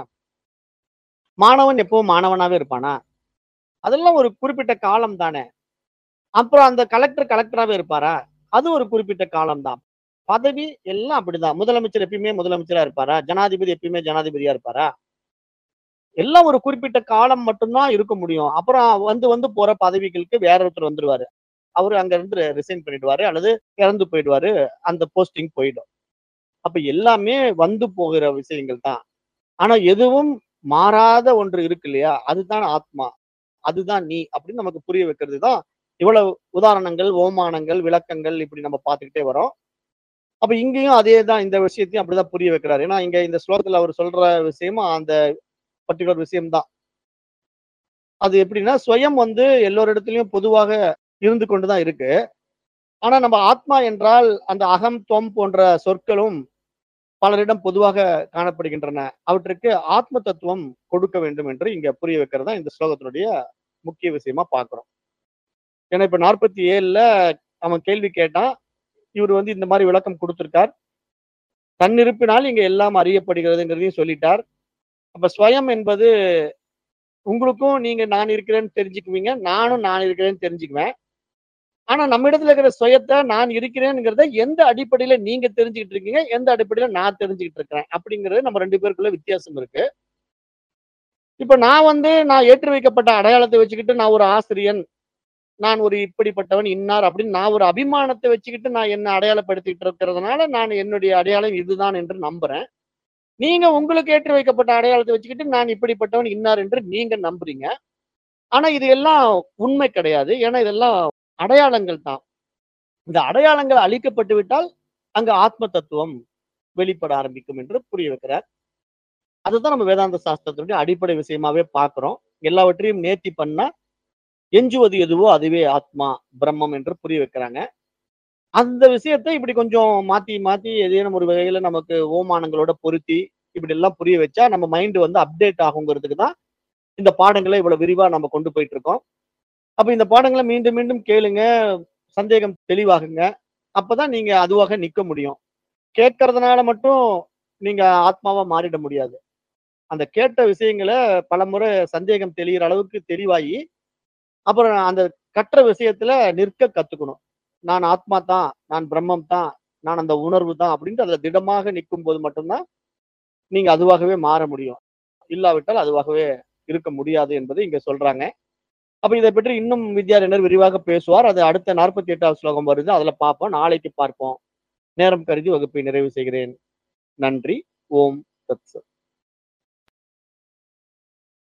மாணவன் எப்பவும் மாணவனாவே இருப்பானா அதெல்லாம் ஒரு குறிப்பிட்ட காலம் தானே அப்புறம் அந்த கலெக்டர் கலெக்டராவே இருப்பாரா அது ஒரு குறிப்பிட்ட காலம் தான் பதவி எல்லாம் அப்படிதான் முதலமைச்சர் எப்பயுமே முதலமைச்சரா இருப்பாரா ஜனாதிபதி எப்பயுமே ஜனாதிபதியா இருப்பாரா எல்லாம் ஒரு குறிப்பிட்ட காலம் மட்டும்தான் இருக்க முடியும் அப்புறம் வந்து வந்து போற பதவிகளுக்கு வேற ஒருத்தர் வந்துருவாரு அவரு அங்க இருந்து ரிசைன் பண்ணிடுவாரு அல்லது இறந்து போயிடுவாரு அந்த போஸ்டிங் போயிடும் அப்ப எல்லாமே வந்து போகிற விஷயங்கள் தான் ஆனா எதுவும் மாறாத ஒன்று இருக்கு இல்லையா அதுதான் ஆத்மா அதுதான் நீ அப்படின்னு நமக்கு புரிய வைக்கிறது தான் இவ்வளவு உதாரணங்கள் ஓமானங்கள் விளக்கங்கள் இப்படி நம்ம பார்த்துக்கிட்டே வரோம் அப்ப இங்கேயும் அதே தான் இந்த விஷயத்தையும் அப்படிதான் புரிய வைக்கிறாரு ஏன்னா இங்க இந்த ஸ்லோகத்துல அவர் சொல்ற விஷயமும் அந்த பர்டிகுலர் விஷயம்தான் அது எப்படின்னா சுயம் வந்து எல்லோரிடத்துலயும் பொதுவாக இருந்து கொண்டுதான் இருக்கு ஆனா நம்ம ஆத்மா என்றால் அந்த அகம் தொம் போன்ற சொற்களும் பலரிடம் பொதுவாக காணப்படுகின்றன அவற்றுக்கு ஆத்ம தத்துவம் கொடுக்க வேண்டும் என்று இங்க புரிய வைக்கிறதா இந்த ஸ்லோகத்தினுடைய முக்கிய விஷயமா பார்க்கிறோம் ஏன்னா இப்ப நாற்பத்தி ஏழுல அவன் கேள்வி கேட்டான் இவர் வந்து இந்த மாதிரி விளக்கம் கொடுத்திருக்கார் தன்னிருப்பினால் இங்க எல்லாம் அறியப்படுகிறதுங்கிறதையும் சொல்லிட்டார் அப்ப ஸ்வயம் என்பது உங்களுக்கும் நீங்க நான் இருக்கிறேன்னு தெரிஞ்சுக்குவீங்க நானும் நான் இருக்கிறேன்னு தெரிஞ்சுக்குவேன் ஆனா நம்ம இடத்துல இருக்கிற சுயத்தை நான் இருக்கிறேங்கிறத எந்த அடிப்படையில நீங்க தெரிஞ்சுக்கிட்டு இருக்கீங்க எந்த அடிப்படையில நான் தெரிஞ்சுக்கிட்டு இருக்கிறேன் அப்படிங்கிறது நம்ம ரெண்டு பேருக்குள்ள வித்தியாசம் இருக்கு இப்ப நான் வந்து நான் ஏற்றி வைக்கப்பட்ட அடையாளத்தை வச்சுக்கிட்டு நான் ஒரு ஆசிரியன் நான் ஒரு இப்படிப்பட்டவன் இன்னார் அப்படின்னு நான் ஒரு அபிமானத்தை வச்சுக்கிட்டு நான் என்ன அடையாளப்படுத்திட்டு இருக்கிறதுனால நான் என்னுடைய அடையாளம் இதுதான் என்று நம்புறேன் நீங்க உங்களுக்கு ஏற்றி வைக்கப்பட்ட அடையாளத்தை வச்சுக்கிட்டு நான் இப்படிப்பட்டவன் இன்னார் என்று நீங்க நம்புறீங்க ஆனா இது எல்லாம் உண்மை கிடையாது ஏன்னா இதெல்லாம் அடையாளங்கள் தான் இந்த அடையாளங்கள் அழிக்கப்பட்டு விட்டால் அங்க ஆத்ம தத்துவம் வெளிப்பட ஆரம்பிக்கும் என்று புரிய வைக்கிறார் அதுதான் நம்ம வேதாந்த சாஸ்திரத்தினுடைய அடிப்படை விஷயமாவே பார்க்கிறோம் எல்லாவற்றையும் நேர்த்தி பண்ணா எஞ்சுவது எதுவோ அதுவே ஆத்மா பிரம்மம் என்று புரிய வைக்கிறாங்க அந்த விஷயத்தை இப்படி கொஞ்சம் மாத்தி மாத்தி ஏதேனும் ஒரு வகையில நமக்கு ஓமானங்களோட பொருத்தி இப்படி எல்லாம் புரிய வச்சா நம்ம மைண்ட் வந்து அப்டேட் ஆகுங்கிறதுக்கு தான் இந்த பாடங்களை இவ்வளவு விரிவா நம்ம கொண்டு போயிட்டு இருக்கோம் அப்ப இந்த பாடங்களை மீண்டும் மீண்டும் கேளுங்க சந்தேகம் தெளிவாகுங்க அப்பதான் நீங்க அதுவாக நிக்க முடியும் கேட்கறதுனால மட்டும் நீங்க ஆத்மாவா மாறிட முடியாது அந்த கேட்ட விஷயங்களை பலமுறை சந்தேகம் தெளிகிற அளவுக்கு தெளிவாகி அப்புறம் அந்த கற்ற விஷயத்துல நிற்க கத்துக்கணும் நான் ஆத்மா தான் நான் பிரம்மம் தான் நான் அந்த உணர்வு தான் அப்படின்ட்டு அதுல திடமாக நிற்கும் போது மட்டும்தான் நீங்க அதுவாகவே மாற முடியும் இல்லாவிட்டால் அதுவாகவே இருக்க முடியாது என்பதை இங்க சொல்றாங்க அப்ப இதை பற்றி இன்னும் வித்யாரண்யர் விரிவாக பேசுவார் அது அடுத்த நாற்பத்தி எட்டாவது ஸ்லோகம் வருது அதுல பார்ப்போம் நாளைக்கு பார்ப்போம் நேரம் கருதி வகுப்பை நிறைவு செய்கிறேன் நன்றி ஓம் தத்சத்